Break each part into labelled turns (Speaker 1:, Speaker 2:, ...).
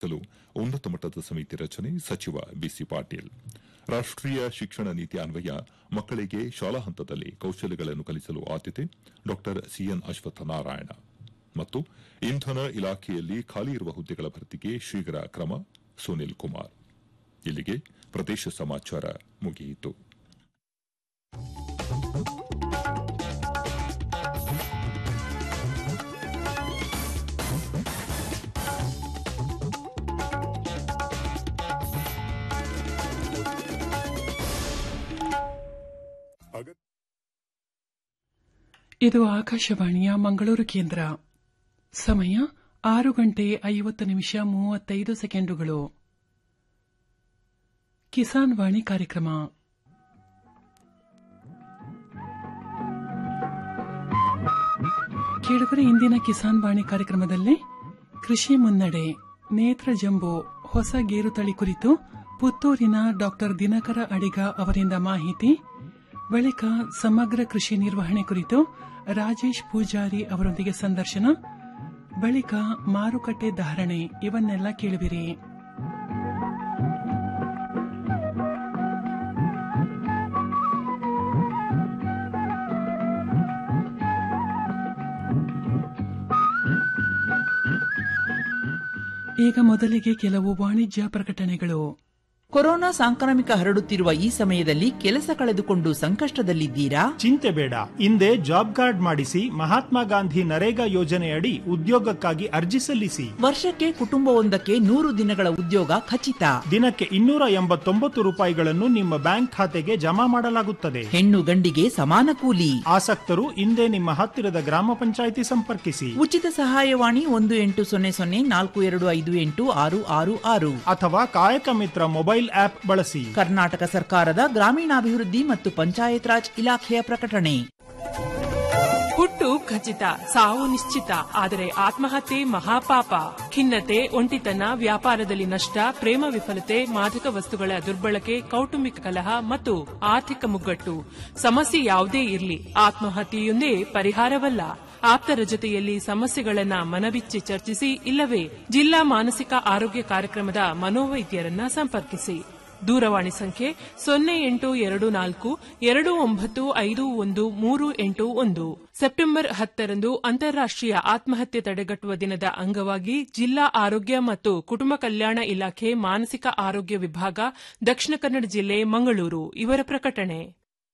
Speaker 1: ಲು ಉನ್ನತ ಮಟ್ಟದ ಸಮಿತಿ ರಚನೆ ಸಚಿವ ಬಿಸಿ ಪಾಟೀಲ್ ರಾಷ್ಟೀಯ ಶಿಕ್ಷಣ ನೀತಿ ಅನ್ವಯ ಮಕ್ಕಳಿಗೆ ಶಾಲಾ ಹಂತದಲ್ಲಿ ಕೌಶಲ್ಯಗಳನ್ನು ಕಲಿಸಲು ಆದ್ಯತೆ ಡಾ ಸಿಎನ್ ಅಶ್ವತ್ಥನಾರಾಯಣ ಮತ್ತು ಇಂಧನ ಇಲಾಖೆಯಲ್ಲಿ ಖಾಲಿ ಇರುವ ಹುದ್ದೆಗಳ ಭರ್ತಿಗೆ ಶೀಘ್ರ ಕ್ರಮ ಸುನಿಲ್ ಕುಮಾರ್ ಇಲ್ಲಿಗೆ ಪ್ರದೇಶ ಸಮಾಚಾರ ಮುಗಿಯಿತು
Speaker 2: ಇದು ಆಕಾಶವಾಣಿಯ ಮಂಗಳೂರು ಕೇಂದ್ರ ಸಮಯ ಆರು ಗಂಟೆ ಐವತ್ತು ನಿಮಿಷ ಮೂವತ್ತೈದು ಸೆಕೆಂಡುಗಳು ಕಿಸಾನ್ ವಾಣಿ ಕಾರ್ಯಕ್ರಮ ಕೇಳುಗರೆ ಇಂದಿನ ಕಿಸಾನ್ ವಾಣಿ ಕಾರ್ಯಕ್ರಮದಲ್ಲಿ ಕೃಷಿ ಮುನ್ನಡೆ ನೇತ್ರ ಜಂಬೋ ಹೊಸ ಗೇರು ತಳಿ ಕುರಿತು ಪುತ್ತೂರಿನ ಡಾಕ್ಟರ್ ದಿನಕರ ಅಡಿಗ ಅವರಿಂದ ಮಾಹಿತಿ ಬಳಿಕ ಸಮಗ್ರ ಕೃಷಿ ನಿರ್ವಹಣೆ ಕುರಿತು ರಾಜೇಶ್ ಪೂಜಾರಿ ಅವರೊಂದಿಗೆ ಸಂದರ್ಶನ ಬಳಿಕ ಮಾರುಕಟ್ಟೆ ಧಾರಣೆ ಇವನ್ನೆಲ್ಲ ಕೇಳುವಿರಿ ಈಗ ಮೊದಲಿಗೆ ಕೆಲವು ವಾಣಿಜ್ಯ ಪ್ರಕಟಣೆಗಳು
Speaker 3: ಕೊರೋನಾ ಸಾಂಕ್ರಾಮಿಕ ಹರಡುತ್ತಿರುವ ಈ ಸಮಯದಲ್ಲಿ ಕೆಲಸ ಕಳೆದುಕೊಂಡು ಸಂಕಷ್ಟದಲ್ಲಿದ್ದೀರಾ
Speaker 4: ಚಿಂತೆ ಬೇಡ ಹಿಂದೆ ಜಾಬ್ ಕಾರ್ಡ್ ಮಾಡಿಸಿ ಮಹಾತ್ಮ ಗಾಂಧಿ ನರೇಗಾ ಯೋಜನೆಯಡಿ ಉದ್ಯೋಗಕ್ಕಾಗಿ ಅರ್ಜಿ ಸಲ್ಲಿಸಿ
Speaker 3: ವರ್ಷಕ್ಕೆ ಕುಟುಂಬವೊಂದಕ್ಕೆ ನೂರು ದಿನಗಳ ಉದ್ಯೋಗ ಖಚಿತ
Speaker 4: ದಿನಕ್ಕೆ ಇನ್ನೂರ ಎಂಬತ್ತೊಂಬತ್ತು ರೂಪಾಯಿಗಳನ್ನು ನಿಮ್ಮ ಬ್ಯಾಂಕ್ ಖಾತೆಗೆ ಜಮಾ ಮಾಡಲಾಗುತ್ತದೆ
Speaker 3: ಹೆಣ್ಣು ಗಂಡಿಗೆ ಸಮಾನ ಕೂಲಿ
Speaker 4: ಆಸಕ್ತರು ಹಿಂದೆ ನಿಮ್ಮ ಹತ್ತಿರದ ಗ್ರಾಮ ಪಂಚಾಯಿತಿ ಸಂಪರ್ಕಿಸಿ
Speaker 3: ಉಚಿತ ಸಹಾಯವಾಣಿ ಒಂದು ಎಂಟು ಸೊನ್ನೆ ಸೊನ್ನೆ ನಾಲ್ಕು ಎರಡು ಐದು ಎಂಟು ಆರು ಆರು ಆರು
Speaker 4: ಅಥವಾ ಕಾಯಕ ಮಿತ್ರ ಮೊಬೈಲ್ ಆಪ್ ಬಳಸಿ
Speaker 3: ಕರ್ನಾಟಕ ಸರ್ಕಾರದ ಗ್ರಾಮೀಣಾಭಿವೃದ್ಧಿ ಮತ್ತು ಪಂಚಾಯತ್ ರಾಜ್ ಇಲಾಖೆಯ ಪ್ರಕಟಣೆ
Speaker 5: ಹುಟ್ಟು ಖಚಿತ ಸಾವು ನಿಶ್ಚಿತ ಆದರೆ ಆತ್ಮಹತ್ಯೆ ಮಹಾಪಾಪ ಖಿನ್ನತೆ ಒಂಟಿತನ ವ್ಯಾಪಾರದಲ್ಲಿ ನಷ್ಟ ಪ್ರೇಮ ವಿಫಲತೆ ಮಾದಕ ವಸ್ತುಗಳ ದುರ್ಬಳಕೆ ಕೌಟುಂಬಿಕ ಕಲಹ ಮತ್ತು ಆರ್ಥಿಕ ಮುಗ್ಗಟ್ಟು ಸಮಸ್ಯೆ ಯಾವುದೇ ಇರಲಿ ಆತ್ಮಹತ್ಯೆಯೊಂದೇ ಪರಿಹಾರವಲ್ಲ ಆಪ್ತರ ಜೊತೆಯಲ್ಲಿ ಸಮಸ್ಯೆಗಳನ್ನ ಮನಬಿಚ್ಚಿ ಚರ್ಚಿಸಿ ಇಲ್ಲವೇ ಜಿಲ್ಲಾ ಮಾನಸಿಕ ಆರೋಗ್ಯ ಕಾರ್ಯಕ್ರಮದ ಮನೋವೈದ್ಯರನ್ನ ಸಂಪರ್ಕಿಸಿ ದೂರವಾಣಿ ಸಂಖ್ಯೆ ಸೊನ್ನೆ ಎಂಟು ಎರಡು ನಾಲ್ಕು ಎರಡು ಒಂಬತ್ತು ಐದು ಒಂದು ಮೂರು ಎಂಟು ಒಂದು ಸೆಪ್ಟೆಂಬರ್ ಹತ್ತರಂದು ಅಂತಾರಾಷ್ಟೀಯ ಆತ್ಮಹತ್ಯೆ ತಡೆಗಟ್ಟುವ ದಿನದ ಅಂಗವಾಗಿ ಜಿಲ್ಲಾ ಆರೋಗ್ಯ ಮತ್ತು ಕುಟುಂಬ ಕಲ್ಯಾಣ ಇಲಾಖೆ ಮಾನಸಿಕ ಆರೋಗ್ಯ ವಿಭಾಗ ದಕ್ಷಿಣ ಕನ್ನಡ ಜಿಲ್ಲೆ ಮಂಗಳೂರು ಇವರ ಪ್ರಕಟಣೆ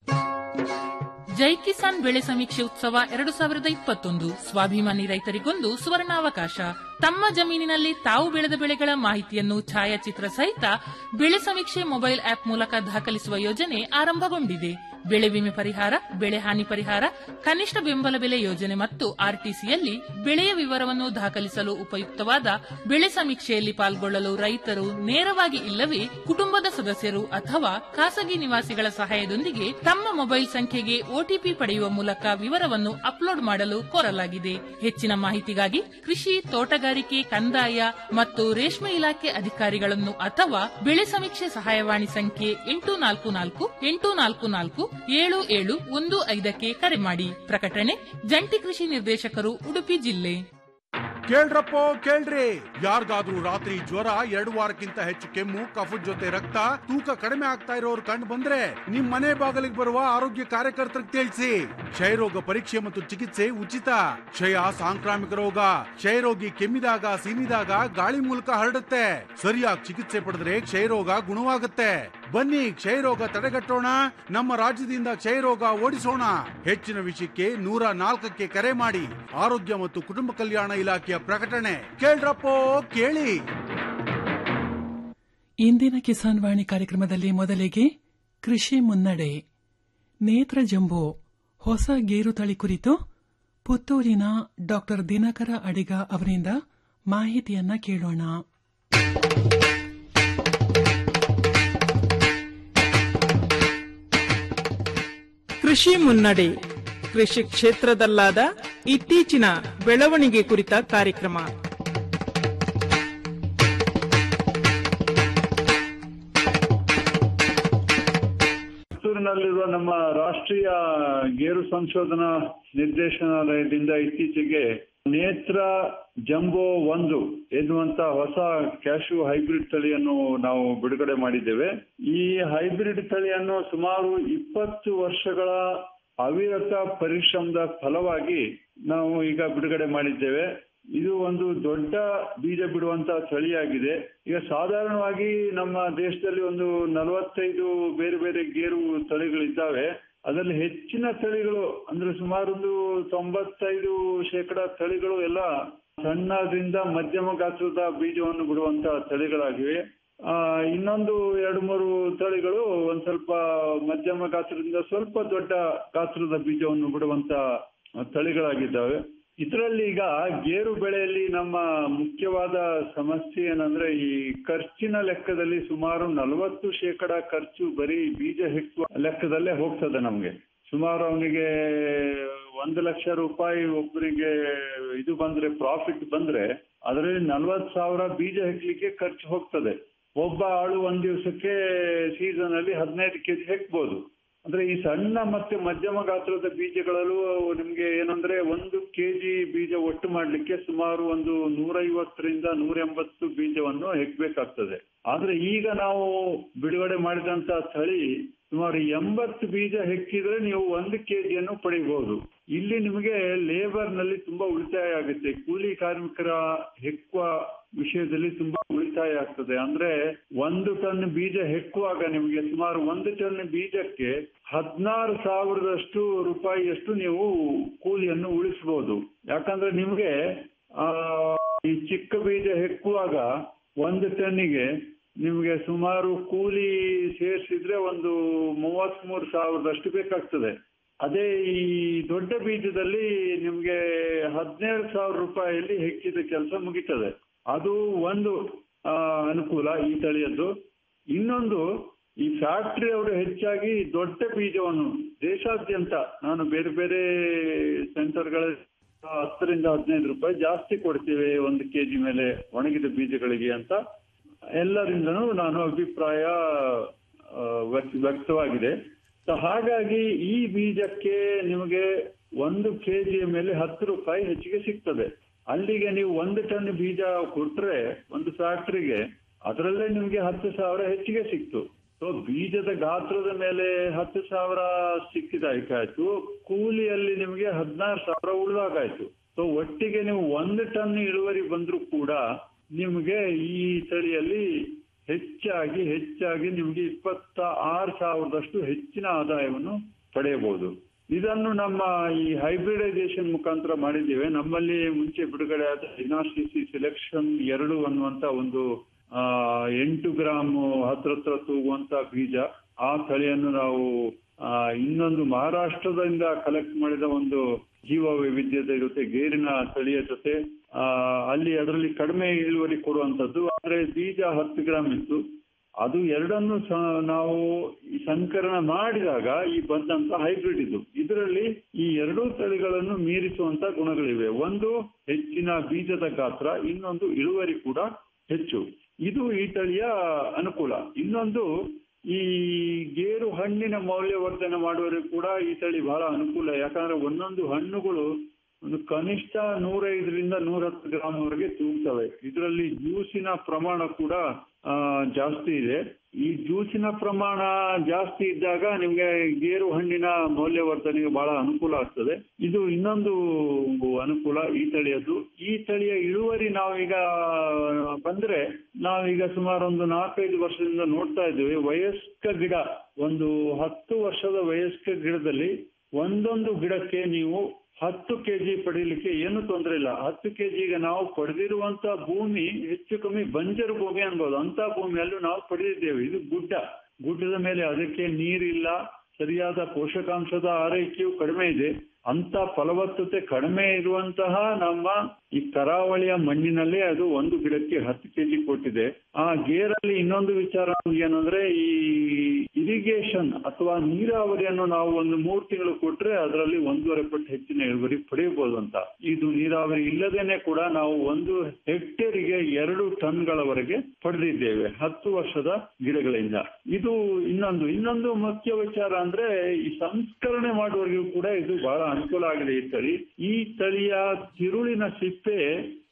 Speaker 6: ಜೈ ಕಿಸಾನ್ ಬೆಳೆ ಸಮೀಕ್ಷೆ ಉತ್ಸವ ಎರಡು ಸಾವಿರದ ಇಪ್ಪತ್ತೊಂದು ಸ್ವಾಭಿಮಾನಿ ರೈತರಿಗೊಂದು ಸುವರ್ಣಾವಕಾಶ ತಮ್ಮ ಜಮೀನಿನಲ್ಲಿ ತಾವು ಬೆಳೆದ ಬೆಳೆಗಳ ಮಾಹಿತಿಯನ್ನು ಛಾಯಾಚಿತ್ರ ಸಹಿತ ಬೆಳೆ ಸಮೀಕ್ಷೆ ಮೊಬೈಲ್ ಆಪ್ ಮೂಲಕ ದಾಖಲಿಸುವ ಯೋಜನೆ ಆರಂಭಗೊಂಡಿದೆ ಬೆಳೆ ವಿಮೆ ಪರಿಹಾರ ಬೆಳೆ ಹಾನಿ ಪರಿಹಾರ ಕನಿಷ್ಠ ಬೆಂಬಲ ಬೆಲೆ ಯೋಜನೆ ಮತ್ತು ಆರ್ಟಿಸಿಯಲ್ಲಿ ಬೆಳೆಯ ವಿವರವನ್ನು ದಾಖಲಿಸಲು ಉಪಯುಕ್ತವಾದ ಬೆಳೆ ಸಮೀಕ್ಷೆಯಲ್ಲಿ ಪಾಲ್ಗೊಳ್ಳಲು ರೈತರು ನೇರವಾಗಿ ಇಲ್ಲವೇ ಕುಟುಂಬದ ಸದಸ್ಯರು ಅಥವಾ ಖಾಸಗಿ ನಿವಾಸಿಗಳ ಸಹಾಯದೊಂದಿಗೆ ತಮ್ಮ ಮೊಬೈಲ್ ಸಂಖ್ಯೆಗೆ ಒಟಿಪಿ ಪಡೆಯುವ ಮೂಲಕ ವಿವರವನ್ನು ಅಪ್ಲೋಡ್ ಮಾಡಲು ಕೋರಲಾಗಿದೆ ಹೆಚ್ಚಿನ ಮಾಹಿತಿಗಾಗಿ ಕೃಷಿ ತೋಟಗಾರಿಕೆ ಕಂದಾಯ ಮತ್ತು ರೇಷ್ಮೆ ಇಲಾಖೆ ಅಧಿಕಾರಿಗಳನ್ನು ಅಥವಾ ಬೆಳೆ ಸಮೀಕ್ಷೆ ಸಹಾಯವಾಣಿ ಸಂಖ್ಯೆ ಎಂಟು ನಾಲ್ಕು ನಾಲ್ಕು ಎಂಟು ನಾಲ್ಕು ನಾಲ್ಕು ಏಳು ಏಳು ಒಂದು ಐದಕ್ಕೆ ಕರೆ ಮಾಡಿ ಪ್ರಕಟಣೆ ಜಂಟಿ ಕೃಷಿ ನಿರ್ದೇಶಕರು ಉಡುಪಿ ಜಿಲ್ಲೆ
Speaker 7: ಕೇಳ್ರಪ್ಪೋ ಕೇಳ್ರಿ ಯಾರಿಗಾದ್ರೂ ರಾತ್ರಿ ಜ್ವರ ಎರಡು ವಾರಕ್ಕಿಂತ ಹೆಚ್ಚು ಕೆಮ್ಮು ಕಫದ ಜೊತೆ ರಕ್ತ ತೂಕ ಕಡಿಮೆ ಆಗ್ತಾ ಇರೋರು ಕಂಡು ಬಂದ್ರೆ ನಿಮ್ ಮನೆ ಬಾಗಿಲಿಗೆ ಬರುವ ಆರೋಗ್ಯ ಕಾರ್ಯಕರ್ತರಿಗೆ ತಿಳಿಸಿ ಕ್ಷಯರೋಗ ಪರೀಕ್ಷೆ ಮತ್ತು ಚಿಕಿತ್ಸೆ ಉಚಿತ ಕ್ಷಯ ಸಾಂಕ್ರಾಮಿಕ ರೋಗ ಕ್ಷಯರೋಗಿ ಕೆಮ್ಮಿದಾಗ ಸೀನಿದಾಗ ಗಾಳಿ ಮೂಲಕ ಹರಡುತ್ತೆ ಸರಿಯಾಗಿ ಚಿಕಿತ್ಸೆ ಪಡೆದ್ರೆ ಕ್ಷಯರೋಗ ಗುಣವಾಗುತ್ತೆ ಬನ್ನಿ ಕ್ಷಯರೋಗ ತಡೆಗಟ್ಟೋಣ ನಮ್ಮ ರಾಜ್ಯದಿಂದ ಕ್ಷಯರೋಗ ಓಡಿಸೋಣ ಹೆಚ್ಚಿನ ವಿಷಯಕ್ಕೆ ನೂರ ನಾಲ್ಕಕ್ಕೆ ಕರೆ ಮಾಡಿ ಆರೋಗ್ಯ ಮತ್ತು ಕುಟುಂಬ ಕಲ್ಯಾಣ ಇಲಾಖೆಯ ಪ್ರಕಟಣೆ ಕೇಳ್ರಪ್ಪೋ ಕೇಳಿ
Speaker 2: ಇಂದಿನ ಕಿಸಾನ್ ವಾಣಿ ಕಾರ್ಯಕ್ರಮದಲ್ಲಿ ಮೊದಲಿಗೆ ಕೃಷಿ ಮುನ್ನಡೆ ನೇತ್ರ ಜಂಬೋ ಹೊಸ ಗೇರು ತಳಿ ಕುರಿತು ಪುತ್ತೂರಿನ ಡಾಕ್ಟರ್ ದಿನಕರ ಅಡಿಗ ಅವರಿಂದ ಮಾಹಿತಿಯನ್ನ ಕೇಳೋಣ
Speaker 8: ಕೃಷಿ ಮುನ್ನಡೆ ಕೃಷಿ ಕ್ಷೇತ್ರದಲ್ಲಾದ ಇತ್ತೀಚಿನ ಬೆಳವಣಿಗೆ ಕುರಿತ ಕಾರ್ಯಕ್ರಮ
Speaker 9: ಪುತ್ತೂರಿನಲ್ಲಿರುವ ನಮ್ಮ ರಾಷ್ಟ್ರೀಯ ಗೇರು ಸಂಶೋಧನಾ ನಿರ್ದೇಶನಾಲಯದಿಂದ ಇತ್ತೀಚೆಗೆ ನೇತ್ರ ಜಂಬೋ ಒಂದು ಎನ್ನುವಂತ ಹೊಸ ಕ್ಯಾಶು ಹೈಬ್ರಿಡ್ ತಳಿಯನ್ನು ನಾವು ಬಿಡುಗಡೆ ಮಾಡಿದ್ದೇವೆ ಈ ಹೈಬ್ರಿಡ್ ತಳಿಯನ್ನು ಸುಮಾರು ಇಪ್ಪತ್ತು ವರ್ಷಗಳ ಅವಿರತ ಪರಿಶ್ರಮದ ಫಲವಾಗಿ ನಾವು ಈಗ ಬಿಡುಗಡೆ ಮಾಡಿದ್ದೇವೆ ಇದು ಒಂದು ದೊಡ್ಡ ಬೀಜ ಬಿಡುವಂತ ತಳಿಯಾಗಿದೆ ಈಗ ಸಾಧಾರಣವಾಗಿ ನಮ್ಮ ದೇಶದಲ್ಲಿ ಒಂದು ನಲವತ್ತೈದು ಬೇರೆ ಬೇರೆ ಗೇರು ತಳಿಗಳಿದ್ದಾವೆ ಅದರಲ್ಲಿ ಹೆಚ್ಚಿನ ತಳಿಗಳು ಅಂದ್ರೆ ಸುಮಾರು ಒಂದು ತೊಂಬತ್ತೈದು ಶೇಕಡ ತಳಿಗಳು ಎಲ್ಲ ಸಣ್ಣದಿಂದ ಮಧ್ಯಮ ಗಾತ್ರದ ಬೀಜವನ್ನು ಬಿಡುವಂತ ತಳಿಗಳಾಗಿವೆ ಆ ಇನ್ನೊಂದು ಎರಡು ಮೂರು ತಳಿಗಳು ಒಂದ್ ಸ್ವಲ್ಪ ಮಧ್ಯಮ ಗಾತ್ರದಿಂದ ಸ್ವಲ್ಪ ದೊಡ್ಡ ಗಾತ್ರದ ಬೀಜವನ್ನು ಬಿಡುವಂತ ತಳಿಗಳಾಗಿದ್ದಾವೆ ಇದರಲ್ಲಿ ಈಗ ಗೇರು ಬೆಳೆಯಲ್ಲಿ ನಮ್ಮ ಮುಖ್ಯವಾದ ಸಮಸ್ಯೆ ಏನಂದ್ರೆ ಈ ಖರ್ಚಿನ ಲೆಕ್ಕದಲ್ಲಿ ಸುಮಾರು ನಲವತ್ತು ಶೇಕಡ ಖರ್ಚು ಬರೀ ಬೀಜ ಹೆಕ್ಕುವ ಲೆಕ್ಕದಲ್ಲೇ ಹೋಗ್ತದೆ ನಮ್ಗೆ ಸುಮಾರು ಅವನಿಗೆ ಒಂದು ಲಕ್ಷ ರೂಪಾಯಿ ಒಬ್ಬರಿಗೆ ಇದು ಬಂದ್ರೆ ಪ್ರಾಫಿಟ್ ಬಂದ್ರೆ ಅದರಲ್ಲಿ ನಲ್ವತ್ತು ಸಾವಿರ ಬೀಜ ಹೆಕ್ಲಿಕ್ಕೆ ಖರ್ಚು ಹೋಗ್ತದೆ ಒಬ್ಬ ಆಳು ಒಂದ್ ದಿವಸಕ್ಕೆ ಸೀಸನ್ ಅಲ್ಲಿ ಹದಿನೈದು ಕೆಜಿ ಹೆಕ್ಬೋದು ಅಂದ್ರೆ ಈ ಸಣ್ಣ ಮತ್ತೆ ಮಧ್ಯಮ ಗಾತ್ರದ ಬೀಜಗಳಲ್ಲೂ ನಿಮ್ಗೆ ಏನಂದ್ರೆ ಒಂದು ಕೆಜಿ ಬೀಜ ಒಟ್ಟು ಮಾಡ್ಲಿಕ್ಕೆ ಸುಮಾರು ಒಂದು ನೂರೈವತ್ತರಿಂದ ನೂರ ಎಂಬತ್ತು ಬೀಜವನ್ನು ಹೆಕ್ಬೇಕಾಗ್ತದೆ ಆದ್ರೆ ಈಗ ನಾವು ಬಿಡುಗಡೆ ಮಾಡಿದಂತ ತಳಿ ಸುಮಾರು ಎಂಬತ್ತು ಬೀಜ ಹೆಕ್ಕಿದ್ರೆ ನೀವು ಒಂದು ಕೆಜಿಯನ್ನು ಪಡಿಬಹುದು ಇಲ್ಲಿ ನಿಮಗೆ ಲೇಬರ್ ನಲ್ಲಿ ತುಂಬಾ ಉಳಿತಾಯ ಆಗುತ್ತೆ ಕೂಲಿ ಕಾರ್ಮಿಕರ ಹೆಕ್ಕುವ ವಿಷಯದಲ್ಲಿ ತುಂಬಾ ಉಳಿತಾಯ ಆಗ್ತದೆ ಅಂದ್ರೆ ಒಂದು ಟನ್ ಬೀಜ ಹೆಕ್ಕುವಾಗ ನಿಮಗೆ ಸುಮಾರು ಒಂದು ಟನ್ ಬೀಜಕ್ಕೆ ಹದಿನಾರು ಸಾವಿರದಷ್ಟು ರೂಪಾಯಿಯಷ್ಟು ನೀವು ಕೂಲಿಯನ್ನು ಉಳಿಸಬಹುದು ಯಾಕಂದ್ರೆ ನಿಮ್ಗೆ ಆ ಈ ಚಿಕ್ಕ ಬೀಜ ಹೆಕ್ಕುವಾಗ ಒಂದು ಟನ್ನಿಗೆ ನಿಮ್ಗೆ ಸುಮಾರು ಕೂಲಿ ಸೇರಿಸಿದ್ರೆ ಒಂದು ಮೂವತ್ತ್ ಮೂರು ಸಾವಿರದಷ್ಟು ಬೇಕಾಗ್ತದೆ ಅದೇ ಈ ದೊಡ್ಡ ಬೀಜದಲ್ಲಿ ನಿಮ್ಗೆ ಹದಿನೇಳು ಸಾವಿರ ರೂಪಾಯಿಯಲ್ಲಿ ಹೆಕ್ಕಿದ ಕೆಲಸ ಮುಗಿತದೆ ಅದು ಒಂದು ಆ, ಅನುಕೂಲ ಈ ತಳಿಯದ್ದು ಇನ್ನೊಂದು ಈ ಫ್ಯಾಕ್ಟರಿ ಅವರು ಹೆಚ್ಚಾಗಿ ದೊಡ್ಡ ಬೀಜವನ್ನು ದೇಶಾದ್ಯಂತ ನಾನು ಬೇರೆ ಬೇರೆ ಸೆಂಟರ್ಗಳ ಹತ್ತರಿಂದ ಹದಿನೈದು ರೂಪಾಯಿ ಜಾಸ್ತಿ ಕೊಡ್ತೀವಿ ಒಂದು ಕೆಜಿ ಮೇಲೆ ಒಣಗಿದ ಬೀಜಗಳಿಗೆ ಅಂತ ಎಲ್ಲರಿಂದನೂ ನಾನು ಅಭಿಪ್ರಾಯ ಆ, ವ್ಯಕ್ತ- ವ್ಯಕ್ತವಾಗಿದೆ ಸೊ ಹಾಗಾಗಿ ಈ ಬೀಜಕ್ಕೆ ನಿಮಗೆ ಒಂದು ಕೆಜಿಯ ಮೇಲೆ ಹತ್ತು ರೂಪಾಯಿ ಹೆಚ್ಚಿಗೆ ಸಿಗ್ತದೆ ಅಲ್ಲಿಗೆ ನೀವು ಒಂದು ಟನ್ ಬೀಜ ಕೊಟ್ರೆ ಒಂದು ಫ್ಯಾಕ್ಟ್ರಿಗೆ ಅದರಲ್ಲೇ ನಿಮ್ಗೆ ಹತ್ತು ಸಾವಿರ ಹೆಚ್ಚಿಗೆ ಸಿಕ್ತು ಸೊ ಬೀಜದ ಗಾತ್ರದ ಮೇಲೆ ಹತ್ತು ಸಾವಿರ ಸಿಕ್ಕಿದಾಯ್ತು ಕೂಲಿಯಲ್ಲಿ ನಿಮಗೆ ಹದಿನಾರು ಸಾವಿರ ಉಳಿದಾಗಾಯ್ತು ಸೊ ಒಟ್ಟಿಗೆ ನೀವು ಒಂದು ಟನ್ ಇಳುವರಿ ಬಂದ್ರೂ ಕೂಡ ನಿಮಗೆ ಈ ತಳಿಯಲ್ಲಿ ಹೆಚ್ಚಾಗಿ ಹೆಚ್ಚಾಗಿ ನಿಮಗೆ ಇಪ್ಪತ್ತ ಆರು ಸಾವಿರದಷ್ಟು ಹೆಚ್ಚಿನ ಆದಾಯವನ್ನು ಪಡೆಯಬಹುದು ಇದನ್ನು ನಮ್ಮ ಈ ಹೈಬ್ರಿಡೈಸೇಷನ್ ಮುಖಾಂತರ ಮಾಡಿದ್ದೇವೆ ನಮ್ಮಲ್ಲಿ ಮುಂಚೆ ಬಿಡುಗಡೆ ಆದ ಸಿ ಸೆಲೆಕ್ಷನ್ ಎರಡು ಅನ್ನುವಂತ ಒಂದು ಆ ಎಂಟು ಗ್ರಾಮ್ ಹತ್ರ ಹತ್ರ ತೂಗುವಂತ ಬೀಜ ಆ ತಳಿಯನ್ನು ನಾವು ಆ ಇನ್ನೊಂದು ಮಹಾರಾಷ್ಟ್ರದಿಂದ ಕಲೆಕ್ಟ್ ಮಾಡಿದ ಒಂದು ಜೀವ ವೈವಿಧ್ಯತೆ ಜೊತೆ ಗೇರಿನ ತಳಿಯ ಜೊತೆ ಆ ಅಲ್ಲಿ ಅದರಲ್ಲಿ ಕಡಿಮೆ ಇಳುವರಿ ಕೊಡುವಂತದ್ದು ಆದ್ರೆ ಬೀಜ ಹತ್ತು ಗ್ರಾಮ್ ಇತ್ತು ಅದು ಎರಡನ್ನು ಸಹ ನಾವು ಈ ಸಂಕಲನ ಮಾಡಿದಾಗ ಈ ಬಂದಂತ ಹೈಬ್ರಿಡ್ ಇದು ಇದರಲ್ಲಿ ಈ ಎರಡೂ ತಳಿಗಳನ್ನು ಮೀರಿಸುವಂತ ಗುಣಗಳಿವೆ ಒಂದು ಹೆಚ್ಚಿನ ಬೀಜದ ಗಾತ್ರ ಇನ್ನೊಂದು ಇಳುವರಿ ಕೂಡ ಹೆಚ್ಚು ಇದು ಈ ತಳಿಯ ಅನುಕೂಲ ಇನ್ನೊಂದು ಈ ಗೇರು ಹಣ್ಣಿನ ಮೌಲ್ಯವರ್ಧನೆ ಮಾಡುವವರಿಗೆ ಕೂಡ ಈ ತಳಿ ಬಹಳ ಅನುಕೂಲ ಯಾಕಂದ್ರೆ ಒಂದೊಂದು ಹಣ್ಣುಗಳು ಒಂದು ಕನಿಷ್ಠ ನೂರೈದರಿಂದ ನೂರ ಹತ್ತು ಗ್ರಾಮ್ ವರೆಗೆ ತೂಗ್ತವೆ ಇದರಲ್ಲಿ ಜ್ಯೂಸಿನ ಪ್ರಮಾಣ ಕೂಡ ಆ, ಜಾಸ್ತಿ ಇದೆ ಈ ಜ್ಯೂಸಿನ ಪ್ರಮಾಣ ಜಾಸ್ತಿ ಇದ್ದಾಗ ನಿಮ್ಗೆ ಗೇರು ಹಣ್ಣಿನ ಮೌಲ್ಯವರ್ಧನೆಗೆ ಬಹಳ ಅನುಕೂಲ ಆಗ್ತದೆ ಇದು ಇನ್ನೊಂದು ಅನುಕೂಲ ಈ ತಳಿಯದ್ದು ಈ ತಳಿಯ ಇಳುವರಿ ನಾವೀಗ ಬಂದ್ರೆ ನಾವೀಗ ಸುಮಾರು ಒಂದು ನಾಲ್ಕೈದು ವರ್ಷದಿಂದ ನೋಡ್ತಾ ಇದ್ದೇವೆ ವಯಸ್ಕ ಗಿಡ ಒಂದು ಹತ್ತು ವರ್ಷದ ವಯಸ್ಕ ಗಿಡದಲ್ಲಿ ಒಂದೊಂದು ಗಿಡಕ್ಕೆ ನೀವು ಹತ್ತು ಕೆಜಿ ಪಡೀಲಿಕ್ಕೆ ಏನು ತೊಂದರೆ ಇಲ್ಲ ಹತ್ತು ಕೆಜಿಗೆ ನಾವು ಪಡೆದಿರುವಂತ ಭೂಮಿ ಹೆಚ್ಚು ಕಮ್ಮಿ ಬಂಜರು ಭೂಮಿ ಅನ್ಬೋದು ಅಂತ ಭೂಮಿಯಲ್ಲೂ ನಾವು ಪಡೆದಿದ್ದೇವೆ ಇದು ಗುಡ್ಡ ಗುಡ್ಡದ ಮೇಲೆ ಅದಕ್ಕೆ ನೀರಿಲ್ಲ ಸರಿಯಾದ ಪೋಷಕಾಂಶದ ಆರೈಕೆಯು ಕಡಿಮೆ ಇದೆ ಅಂತ ಫಲವತ್ತತೆ ಕಡಿಮೆ ಇರುವಂತಹ ನಮ್ಮ ಈ ಕರಾವಳಿಯ ಮಣ್ಣಿನಲ್ಲಿ ಅದು ಒಂದು ಗಿಡಕ್ಕೆ ಹತ್ತು ಕೆಜಿ ಕೊಟ್ಟಿದೆ ಆ ಗೇರಲ್ಲಿ ಇನ್ನೊಂದು ವಿಚಾರ ಏನಂದ್ರೆ ಈ ಇರಿಗೇಷನ್ ಅಥವಾ ನೀರಾವರಿಯನ್ನು ನಾವು ಒಂದು ಮೂರು ತಿಂಗಳು ಕೊಟ್ರೆ ಅದರಲ್ಲಿ ಒಂದೂವರೆ ಪಟ್ಟು ಹೆಚ್ಚಿನ ಇಳುವರಿ ಪಡೆಯಬಹುದು ಅಂತ ಇದು ನೀರಾವರಿ ಇಲ್ಲದೇನೆ ಕೂಡ ನಾವು ಒಂದು ಹೆಕ್ಟೇರಿಗೆ ಎರಡು ಟನ್ಗಳವರೆಗೆ ಪಡೆದಿದ್ದೇವೆ ಹತ್ತು ವರ್ಷದ ಗಿಡಗಳಿಂದ ಇದು ಇನ್ನೊಂದು ಇನ್ನೊಂದು ಮುಖ್ಯ ವಿಚಾರ ಅಂದ್ರೆ ಈ ಸಂಸ್ಕರಣೆ ಮಾಡುವವರಿಗೂ ಕೂಡ ಇದು ಬಹಳ ಅನುಕೂಲ ಆಗಿದೆ ಈ ತಳಿ ಈ ತಳಿಯ ತಿರುಳಿನ ಸಿಪ್ಪೆ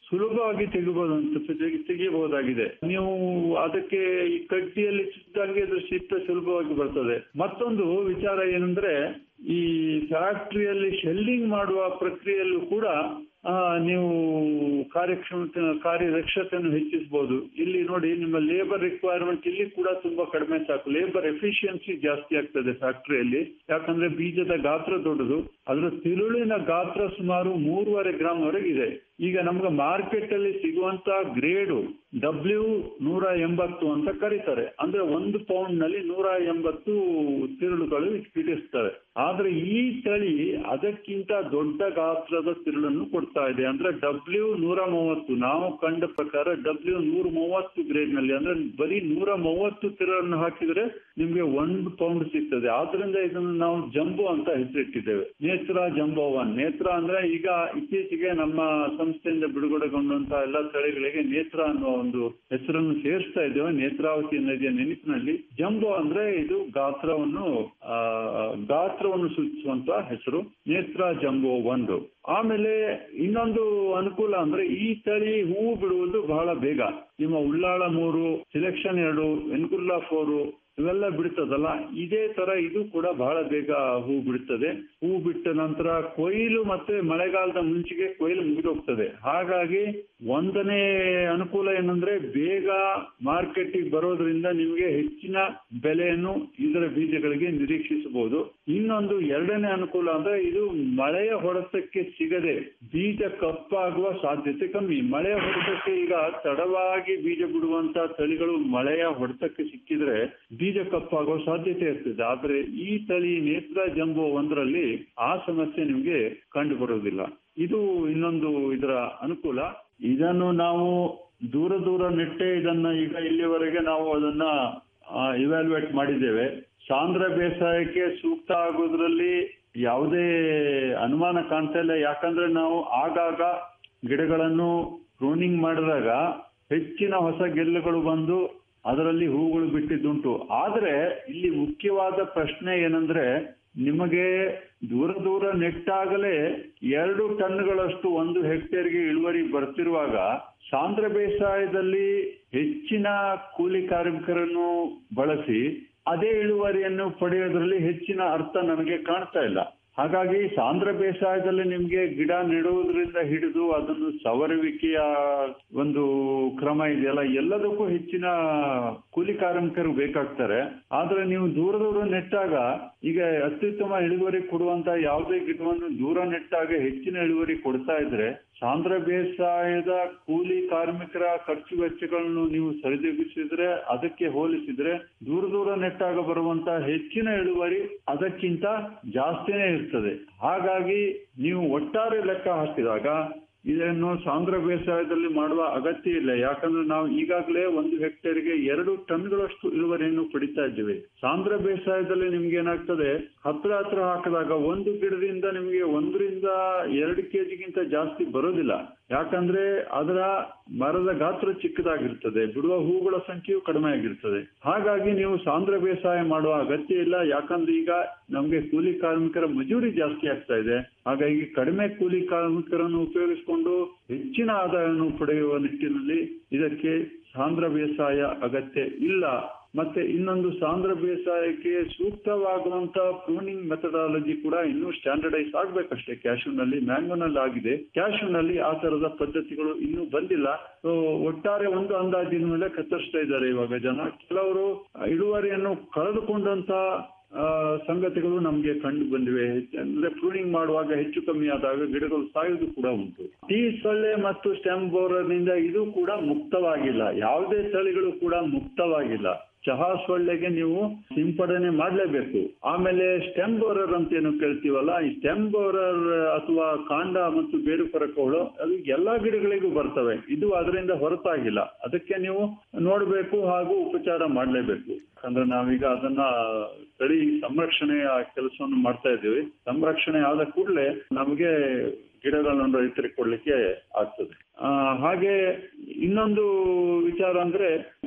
Speaker 9: ಸುಲಭವಾಗಿ ತೆಗಿಬಹುದು ತೆಗಿಬಹುದಾಗಿದೆ ನೀವು ಅದಕ್ಕೆ ಈ ಕಡ್ಡಿಯಲ್ಲಿ ಚುಚ್ಚಂಗೆ ಅದ್ರ ಶಿತ್ತ ಸುಲಭವಾಗಿ ಬರ್ತದೆ ಮತ್ತೊಂದು ವಿಚಾರ ಏನಂದ್ರೆ ಈ ಫ್ಯಾಕ್ಟರಿಯಲ್ಲಿ ಶೆಲ್ಲಿಂಗ್ ಮಾಡುವ ಪ್ರಕ್ರಿಯೆಯಲ್ಲೂ ಕೂಡ ಆ, ನೀವು ಕಾರ್ಯಕ್ಷಮತೆ ಕಾರ್ಯದಕ್ಷತೆಯನ್ನು ಹೆಚ್ಚಿಸಬಹುದು ಇಲ್ಲಿ ನೋಡಿ ನಿಮ್ಮ ಲೇಬರ್ ರಿಕ್ವೈರ್ಮೆಂಟ್ ಇಲ್ಲಿ ಕೂಡ ತುಂಬಾ ಕಡಿಮೆ ಸಾಕು ಲೇಬರ್ ಎಫಿಷಿಯನ್ಸಿ ಜಾಸ್ತಿ ಆಗ್ತದೆ ಫ್ಯಾಕ್ಟರಿಯಲ್ಲಿ ಯಾಕಂದ್ರೆ ಬೀಜದ ಗಾತ್ರ ದೊಡ್ಡದು ಅದರ ತಿರುಳಿನ ಗಾತ್ರ ಸುಮಾರು ಮೂರುವರೆ ಗ್ರಾಮ್ ವರೆಗಿದೆ ಈಗ ನಮ್ಗೆ ಮಾರ್ಕೆಟ್ ಅಲ್ಲಿ ಸಿಗುವಂತ ಗ್ರೇಡು ಡಬ್ಲ್ಯೂ ನೂರ ಎಂಬತ್ತು ಅಂತ ಕರೀತಾರೆ ಅಂದ್ರೆ ಒಂದು ಪೌಂಡ್ ನಲ್ಲಿ ನೂರ ಎಂಬತ್ತು ತಿರುಳುಗಳು ಇಟ್ಟಿರ್ತಾರೆ ಆದ್ರೆ ಈ ತಳಿ ಅದಕ್ಕಿಂತ ದೊಡ್ಡ ಗಾತ್ರದ ತಿರುಳನ್ನು ಕೊಡ್ತಾ ಇದೆ ಅಂದ್ರೆ ಡಬ್ಲ್ಯೂ ನೂರ ಮೂವತ್ತು ನಾವು ಕಂಡ ಪ್ರಕಾರ ಡಬ್ಲ್ಯೂ ನೂರ ಮೂವತ್ತು ಗ್ರೇಡ್ ನಲ್ಲಿ ಅಂದ್ರೆ ಬರೀ ನೂರ ಮೂವತ್ತು ತಿರುಳನ್ನು ಹಾಕಿದ್ರೆ ನಿಮ್ಗೆ ಒಂದು ಪೌಂಡ್ ಸಿಗ್ತದೆ ಆದ್ರಿಂದ ಇದನ್ನು ನಾವು ಜಂಬೋ ಅಂತ ಹೆಸರಿಟ್ಟಿದ್ದೇವೆ ನೇತ್ರ ಜಂಬೋ ಒನ್ ನೇತ್ರ ಅಂದ್ರೆ ಈಗ ಇತ್ತೀಚೆಗೆ ನಮ್ಮ ಸಂಸ್ಥೆಯಿಂದ ಬಿಡುಗಡೆಗೊಂಡಂತಹ ಎಲ್ಲ ತಳಿಗಳಿಗೆ ನೇತ್ರ ಅನ್ನುವ ಒಂದು ಹೆಸರನ್ನು ಸೇರಿಸ್ತಾ ಇದ್ದೇವೆ ನೇತ್ರಾವತಿ ನದಿಯ ನೆನಪಿನಲ್ಲಿ ಜಂಬೋ ಅಂದ್ರೆ ಇದು ಗಾತ್ರವನ್ನು ಆ ಗಾತ್ರವನ್ನು ಸೂಚಿಸುವಂತ ಹೆಸರು ನೇತ್ರ ಜಂಬೋ ಒಂದು ಆಮೇಲೆ ಇನ್ನೊಂದು ಅನುಕೂಲ ಅಂದ್ರೆ ಈ ತಳಿ ಹೂವು ಬಿಡುವುದು ಬಹಳ ಬೇಗ ನಿಮ್ಮ ಉಳ್ಳಾಳ ಮೂರು ಸಿಲೆಕ್ಷನ್ ಎರಡು ಎನ್ಕುಲ್ಲಾ ಫೋರು ಇವೆಲ್ಲ ಬಿಡ್ತದಲ್ಲ ಇದೇ ತರ ಇದು ಕೂಡ ಬಹಳ ಬೇಗ ಹೂ ಬಿಡುತ್ತದೆ ಹೂ ಬಿಟ್ಟ ನಂತರ ಕೊಯ್ಲು ಮತ್ತೆ ಮಳೆಗಾಲದ ಮುಂಚೆಗೆ ಕೊಯ್ಲು ಮುಗಿದೋಗ್ತದೆ ಹಾಗಾಗಿ ಒಂದನೇ ಅನುಕೂಲ ಏನಂದ್ರೆ ಬೇಗ ಮಾರ್ಕೆಟಿಗೆ ಬರೋದ್ರಿಂದ ನಿಮಗೆ ಹೆಚ್ಚಿನ ಬೆಲೆಯನ್ನು ಇದರ ಬೀಜಗಳಿಗೆ ನಿರೀಕ್ಷಿಸಬಹುದು ಇನ್ನೊಂದು ಎರಡನೇ ಅನುಕೂಲ ಅಂದ್ರೆ ಇದು ಮಳೆಯ ಹೊಡೆತಕ್ಕೆ ಸಿಗದೆ ಬೀಜ ಕಪ್ಪಾಗುವ ಸಾಧ್ಯತೆ ಕಮ್ಮಿ ಮಳೆಯ ಹೊಡೆತಕ್ಕೆ ಈಗ ತಡವಾಗಿ ಬೀಜ ಬಿಡುವಂತ ತಳಿಗಳು ಮಳೆಯ ಹೊಡೆತಕ್ಕೆ ಸಿಕ್ಕಿದ್ರೆ ಬೀಜ ಕಪ್ಪಾಗುವ ಸಾಧ್ಯತೆ ಇರ್ತದೆ ಆದ್ರೆ ಈ ತಳಿ ನೇತ್ರ ಜಂಬೋ ಒಂದರಲ್ಲಿ ಆ ಸಮಸ್ಯೆ ನಿಮಗೆ ಕಂಡು ಬರುವುದಿಲ್ಲ ಇದು ಇನ್ನೊಂದು ಇದರ ಅನುಕೂಲ ಇದನ್ನು ನಾವು ದೂರ ದೂರ ನೆಟ್ಟೆ ಇದನ್ನ ಈಗ ಇಲ್ಲಿವರೆಗೆ ನಾವು ಅದನ್ನ ಇವ್ಯಾಲ್ಯುಯೇಟ್ ಮಾಡಿದ್ದೇವೆ ಸಾಂದ್ರ ಬೇಸಾಯಕ್ಕೆ ಸೂಕ್ತ ಆಗೋದ್ರಲ್ಲಿ ಯಾವುದೇ ಅನುಮಾನ ಕಾಣ್ತಾ ಇಲ್ಲ ಯಾಕಂದ್ರೆ ನಾವು ಆಗಾಗ ಗಿಡಗಳನ್ನು ಪ್ರೂನಿಂಗ್ ಮಾಡಿದಾಗ ಹೆಚ್ಚಿನ ಹೊಸ ಗೆಲ್ಲುಗಳು ಬಂದು ಅದರಲ್ಲಿ ಹೂಗಳು ಬಿಟ್ಟಿದ್ದುಂಟು ಆದ್ರೆ ಇಲ್ಲಿ ಮುಖ್ಯವಾದ ಪ್ರಶ್ನೆ ಏನಂದ್ರೆ ನಿಮಗೆ ದೂರ ದೂರ ನೆಟ್ಟಾಗಲೇ ಎರಡು ಟನ್ಗಳಷ್ಟು ಒಂದು ಹೆಕ್ಟೇರ್ಗೆ ಇಳುವರಿ ಬರ್ತಿರುವಾಗ ಸಾಂದ್ರ ಬೇಸಾಯದಲ್ಲಿ ಹೆಚ್ಚಿನ ಕೂಲಿ ಕಾರ್ಮಿಕರನ್ನು ಬಳಸಿ ಅದೇ ಇಳುವರಿಯನ್ನು ಪಡೆಯೋದ್ರಲ್ಲಿ ಹೆಚ್ಚಿನ ಅರ್ಥ ನನಗೆ ಕಾಣ್ತಾ ಇಲ್ಲ ಹಾಗಾಗಿ ಸಾಂದ್ರ ಬೇಸಾಯದಲ್ಲಿ ನಿಮ್ಗೆ ಗಿಡ ನೆಡುವುದರಿಂದ ಹಿಡಿದು ಅದನ್ನು ಸವರುವಿಕೆಯ ಒಂದು ಕ್ರಮ ಇದೆಯಲ್ಲ ಎಲ್ಲದಕ್ಕೂ ಹೆಚ್ಚಿನ ಕೂಲಿ ಕಾರ್ಮಿಕರು ಬೇಕಾಗ್ತಾರೆ ಆದ್ರೆ ನೀವು ದೂರ ದೂರ ನೆಟ್ಟಾಗ ಈಗ ಅತ್ಯುತ್ತಮ ಇಳುವರಿ ಕೊಡುವಂತ ಯಾವುದೇ ಗಿಡವನ್ನು ದೂರ ನೆಟ್ಟಾಗ ಹೆಚ್ಚಿನ ಇಳುವರಿ ಕೊಡ್ತಾ ಇದ್ರೆ ಸಾಂದ್ರ ಬೇಸಾಯದ ಕೂಲಿ ಕಾರ್ಮಿಕರ ಖರ್ಚು ವೆಚ್ಚಗಳನ್ನು ನೀವು ಸರಿದೂಗಿಸಿದ್ರೆ ಅದಕ್ಕೆ ಹೋಲಿಸಿದ್ರೆ ದೂರ ದೂರ ನೆಟ್ಟಾಗ ಬರುವಂತ ಹೆಚ್ಚಿನ ಇಳುವರಿ ಅದಕ್ಕಿಂತ ಜಾಸ್ತಿನೇ ಇರ್ತದೆ ಹಾಗಾಗಿ ನೀವು ಒಟ್ಟಾರೆ ಲೆಕ್ಕ ಹಾಕಿದಾಗ ಇದನ್ನು ಸಾಂದ್ರ ಬೇಸಾಯದಲ್ಲಿ ಮಾಡುವ ಅಗತ್ಯ ಇಲ್ಲ ಯಾಕಂದ್ರೆ ನಾವು ಈಗಾಗಲೇ ಒಂದು ಹೆಕ್ಟೇರ್ಗೆ ಎರಡು ಟನ್ಗಳಷ್ಟು ಇಳುವರಿಯನ್ನು ಪಡಿತಾ ಇದ್ದೇವೆ ಸಾಂದ್ರ ಬೇಸಾಯದಲ್ಲಿ ನಿಮ್ಗೆ ಏನಾಗ್ತದೆ ಹತ್ರ ಹತ್ರ ಹಾಕಿದಾಗ ಒಂದು ಗಿಡದಿಂದ ನಿಮಗೆ ಒಂದರಿಂದ ಎರಡು ಕೆಜಿಗಿಂತ ಜಾಸ್ತಿ ಬರೋದಿಲ್ಲ ಯಾಕಂದ್ರೆ ಅದರ ಮರದ ಗಾತ್ರ ಚಿಕ್ಕದಾಗಿರ್ತದೆ ಬಿಡುವ ಹೂಗಳ ಸಂಖ್ಯೆಯು ಕಡಿಮೆ ಆಗಿರ್ತದೆ ಹಾಗಾಗಿ ನೀವು ಸಾಂದ್ರ ಬೇಸಾಯ ಮಾಡುವ ಅಗತ್ಯ ಇಲ್ಲ ಯಾಕಂದ್ರೆ ಈಗ ನಮ್ಗೆ ಕೂಲಿ ಕಾರ್ಮಿಕರ ಮಜೂರಿ ಜಾಸ್ತಿ ಆಗ್ತಾ ಇದೆ ಹಾಗಾಗಿ ಕಡಿಮೆ ಕೂಲಿ ಕಾರ್ಮಿಕರನ್ನು ಉಪಯೋಗಿಸಿಕೊಂಡು ಹೆಚ್ಚಿನ ಆದಾಯವನ್ನು ಪಡೆಯುವ ನಿಟ್ಟಿನಲ್ಲಿ ಇದಕ್ಕೆ ಸಾಂದ್ರ ಬೇಸಾಯ ಅಗತ್ಯ ಇಲ್ಲ ಮತ್ತೆ ಇನ್ನೊಂದು ಸಾಂದ್ರ ಬೇಸಾಯಕ್ಕೆ ಸೂಕ್ತವಾಗುವಂತ ಪ್ರೂನಿಂಗ್ ಮೆಥಡಾಲಜಿ ಕೂಡ ಇನ್ನೂ ಸ್ಟ್ಯಾಂಡರ್ಡೈಸ್ ಆಗ್ಬೇಕಷ್ಟೇ ಕ್ಯಾಶುನಲ್ಲಿ ಮ್ಯಾಂಗೋನಲ್ಲಿ ಆಗಿದೆ ಕ್ಯಾಶುನಲ್ಲಿ ಆ ತರದ ಪದ್ಧತಿಗಳು ಇನ್ನೂ ಬಂದಿಲ್ಲ ಸೊ ಒಟ್ಟಾರೆ ಒಂದು ಅಂದಾಜಿನ ಮೇಲೆ ಕತ್ತರಿಸ್ತಾ ಇದ್ದಾರೆ ಇವಾಗ ಜನ ಕೆಲವರು ಇಳುವರಿಯನ್ನು ಕಳೆದುಕೊಂಡಂತ ಆ, ಸಂಗತಿಗಳು ನಮ್ಗೆ ಕಂಡು ಬಂದಿವೆ ಅಂದ್ರೆ ಪ್ರೂನಿಂಗ್ ಮಾಡುವಾಗ ಹೆಚ್ಚು ಕಮ್ಮಿ ಆದಾಗ ಗಿಡಗಳು ಸಾಯುವುದು ಕೂಡ ಉಂಟು ಟೀ ಸೊಳ್ಳೆ ಮತ್ತು ಸ್ಟೆಮ್ ಬೋರರ್ನಿಂದ ಇದು ಕೂಡ ಮುಕ್ತವಾಗಿಲ್ಲ ಯಾವುದೇ ತಳಿಗಳು ಕೂಡ ಮುಕ್ತವಾಗಿಲ್ಲ ಚಹಾ ಸೊಳ್ಳೆಗೆ ನೀವು ಸಿಂಪಡಣೆ ಮಾಡಲೇಬೇಕು ಆಮೇಲೆ ಸ್ಟೆಮ್ ಬೋರರ್ ಅಂತ ಏನು ಕೇಳ್ತೀವಲ್ಲ ಈ ಸ್ಟೆಮ್ ಬೋರರ್ ಅಥವಾ ಕಾಂಡ ಮತ್ತು ಬೇರು ಕೊರಕಗಳು ಅದು ಎಲ್ಲಾ ಗಿಡಗಳಿಗೂ ಬರ್ತವೆ ಇದು ಅದರಿಂದ ಹೊರತಾಗಿಲ್ಲ ಅದಕ್ಕೆ ನೀವು ನೋಡಬೇಕು ಹಾಗೂ ಉಪಚಾರ ಮಾಡಲೇಬೇಕು ಯಾಕಂದ್ರೆ ನಾವೀಗ ಅದನ್ನ ತಳಿ ಸಂರಕ್ಷಣೆಯ ಕೆಲಸವನ್ನು ಮಾಡ್ತಾ ಇದ್ದೀವಿ ಸಂರಕ್ಷಣೆ ಆದ ಕೂಡಲೇ ನಮಗೆ ಗಿಡಗಳನ್ನು ರೈತರಿಗೆ ಕೊಡ್ಲಿಕ್ಕೆ ಆಗ್ತದೆ ಆ, ಹಾಗೆ ಇನ್ನೊಂದು ವಿಚಾರ ಅಂದ್ರೆ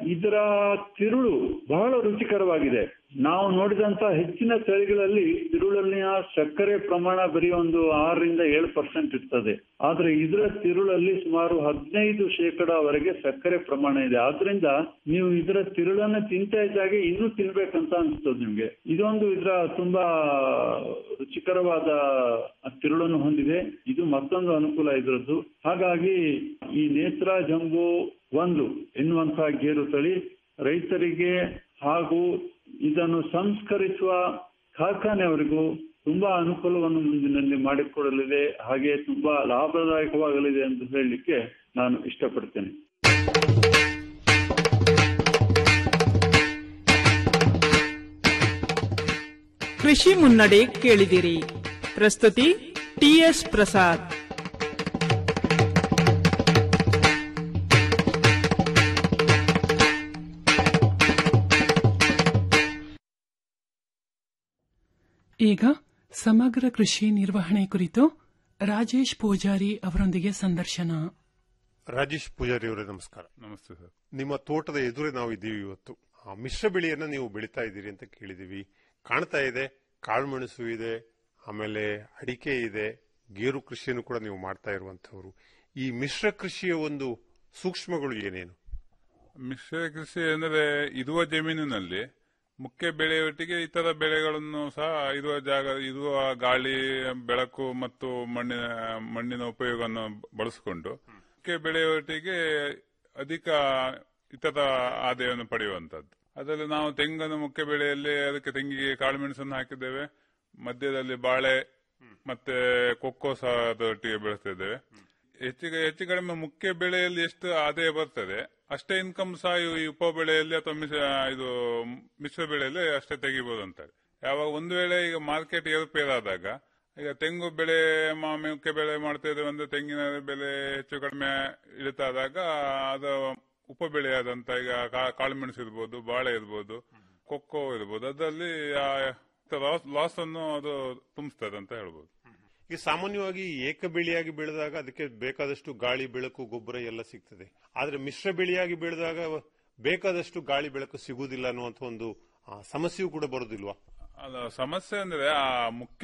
Speaker 9: ಇದರ ತಿರುಳು ಬಹಳ ರುಚಿಕರವಾಗಿದೆ ನಾವು ನೋಡಿದಂತ ಹೆಚ್ಚಿನ ತಳಿಗಳಲ್ಲಿ ತಿರುಳಲ್ಲಿನ ಸಕ್ಕರೆ ಪ್ರಮಾಣ ಬರೀ ಒಂದು ಆರರಿಂದ ಏಳು ಪರ್ಸೆಂಟ್ ಇರ್ತದೆ ಆದ್ರೆ ಇದರ ತಿರುಳಲ್ಲಿ ಸುಮಾರು ಹದಿನೈದು ಶೇಕಡವರೆಗೆ ಸಕ್ಕರೆ ಪ್ರಮಾಣ ಇದೆ ಆದ್ರಿಂದ ನೀವು ಇದರ ತಿರುಳನ್ನ ತಿಂತಾ ಇದ್ದಾಗೆ ಇನ್ನೂ ತಿನ್ಬೇಕಂತ ಅನ್ಸ್ತದೆ ನಿಮ್ಗೆ ಇದೊಂದು ಇದರ ತುಂಬಾ ರುಚಿಕರವಾದ ತಿರುಳನ್ನು ಹೊಂದಿದೆ ಇದು ಮತ್ತೊಂದು ಅನುಕೂಲ ಇದರದ್ದು ಹಾಗಾಗಿ ಈ ನೇತ್ರ ಜಂಬು ಒಂದು ಎನ್ನುವಂತಹ ಗೇರು ತಳಿ ರೈತರಿಗೆ ಹಾಗೂ ಇದನ್ನು ಸಂಸ್ಕರಿಸುವ ಕಾರ್ಖಾನೆಯವರಿಗೂ ತುಂಬಾ ಅನುಕೂಲವನ್ನು ಮುಂದಿನಲ್ಲಿ ಮಾಡಿಕೊಡಲಿದೆ ಹಾಗೆ ತುಂಬಾ ಲಾಭದಾಯಕವಾಗಲಿದೆ ಎಂದು ಹೇಳಲಿಕ್ಕೆ ನಾನು ಇಷ್ಟಪಡ್ತೇನೆ
Speaker 8: ಕೃಷಿ ಮುನ್ನಡೆ ಕೇಳಿದಿರಿ ಪ್ರಸ್ತುತಿ ಟಿಎಸ್ ಪ್ರಸಾದ್
Speaker 2: ಈಗ ಸಮಗ್ರ ಕೃಷಿ ನಿರ್ವಹಣೆ ಕುರಿತು ರಾಜೇಶ್ ಪೂಜಾರಿ ಅವರೊಂದಿಗೆ ಸಂದರ್ಶನ
Speaker 10: ರಾಜೇಶ್ ಪೂಜಾರಿ ಅವರೇ ನಮಸ್ಕಾರ
Speaker 11: ನಮಸ್ತೆ ಸರ್
Speaker 10: ನಿಮ್ಮ ತೋಟದ ಎದುರೇ ನಾವು ಇದ್ದೀವಿ ಇವತ್ತು ಆ, ಮಿಶ್ರ ಬೆಳೆಯನ್ನ ನೀವು ಬೆಳೀತಾ ಇದ್ದೀರಿ ಅಂತ ಕೇಳಿದೀವಿ ಕಾಣ್ತಾ ಇದೆ ಕಾಳುಮೆಣಸು ಇದೆ ಆಮೇಲೆ ಅಡಿಕೆ ಇದೆ ಗೇರು ಕೃಷಿಯನ್ನು ಕೂಡ ನೀವು ಮಾಡ್ತಾ ಇರುವಂತವರು ಈ ಮಿಶ್ರ ಕೃಷಿಯ ಒಂದು ಸೂಕ್ಷ್ಮಗಳು ಏನೇನು
Speaker 11: ಮಿಶ್ರ ಕೃಷಿ ಅಂದರೆ ಇರುವ ಜಮೀನಿನಲ್ಲಿ ಮುಖ್ಯ ಬೆಳೆಯೊಟ್ಟಿಗೆ ಇತರ ಬೆಳೆಗಳನ್ನು ಸಹ ಇರುವ ಜಾಗ ಇರುವ ಗಾಳಿ ಬೆಳಕು ಮತ್ತು ಮಣ್ಣಿನ ಮಣ್ಣಿನ ಉಪಯೋಗವನ್ನು ಬಳಸಿಕೊಂಡು ಮುಖ್ಯ ಬೆಳೆಯೊಟ್ಟಿಗೆ ಅಧಿಕ ಇತರ ಆದಾಯವನ್ನು ಪಡೆಯುವಂತದ್ದು ಅದರಲ್ಲಿ ನಾವು ತೆಂಗನ್ನು ಮುಖ್ಯ ಬೆಳೆಯಲ್ಲಿ ಅದಕ್ಕೆ ತೆಂಗಿಗೆ ಕಾಳುಮೆಣಸನ್ನು ಹಾಕಿದ್ದೇವೆ ಮಧ್ಯದಲ್ಲಿ ಬಾಳೆ ಮತ್ತೆ ಕೊಕ್ಕೋ ಸಹ ಅದರೊಟ್ಟಿಗೆ ಬೆಳೆಸ್ತಿದ್ದೇವೆ ಹೆಚ್ಚಿಗೆ ಹೆಚ್ಚು ಕಡಿಮೆ ಮುಖ್ಯ ಬೆಳೆಯಲ್ಲಿ ಎಷ್ಟು ಆದಾಯ ಬರ್ತದೆ ಅಷ್ಟೇ ಇನ್ಕಮ್ ಸಹ ಈ ಉಪ ಬೆಳೆಯಲ್ಲಿ ಅಥವಾ ಮಿಶ್ರ ಇದು ಮಿಶ್ರ ಬೆಳೆಯಲ್ಲಿ ಅಷ್ಟೇ ತೆಗಿಬಹುದು ಅಂತಾರೆ ಯಾವಾಗ ಒಂದು ವೇಳೆ ಈಗ ಮಾರ್ಕೆಟ್ ಏರುಪೇರಾದಾಗ ಈಗ ತೆಂಗು ಬೆಳೆ ಮ- ಮುಖ್ಯ ಬೆಳೆ ಮಾಡ್ತಾ ಇದ್ದೇವೆ ಅಂದ್ರೆ ತೆಂಗಿನ ಬೆಲೆ ಹೆಚ್ಚು ಕಡಿಮೆ ಇಳಿತಾದಾಗ ಅದು ಉಪ ಬೆಳೆಯಾದಂತ ಈಗ ಕಾ- ಕಾಳುಮೆಣಸು ಇರ್ಬೋದು ಬಾಳೆ ಇರ್ಬೋದು ಕೊಕ್ಕೋ ಇರ್ಬೋದು ಅದರಲ್ಲಿ ಲಾಸ್ ಅನ್ನು ಅದು ತುಂಬಿಸ್ತದೆ ಅಂತ ಹೇಳ್ಬೋದು
Speaker 10: ಈಗ ಸಾಮಾನ್ಯವಾಗಿ ಏಕ ಬೆಳೆಯಾಗಿ ಬೆಳೆದಾಗ ಅದಕ್ಕೆ ಬೇಕಾದಷ್ಟು ಗಾಳಿ ಬೆಳಕು ಗೊಬ್ಬರ ಎಲ್ಲ ಸಿಗ್ತದೆ ಆದ್ರೆ ಮಿಶ್ರ ಬೆಳೆಯಾಗಿ ಬೆಳೆದಾಗ ಬೇಕಾದಷ್ಟು ಗಾಳಿ ಬೆಳಕು ಸಿಗುವುದಿಲ್ಲ ಅನ್ನುವಂಥ ಒಂದು ಆ, ಸಮಸ್ಯೆಯೂ ಕೂಡ ಬರುದಿಲ್ವಾ
Speaker 11: ಅಲ್ಲ ಸಮಸ್ಯೆ ಅಂದ್ರೆ ಆ ಮುಖ್ಯ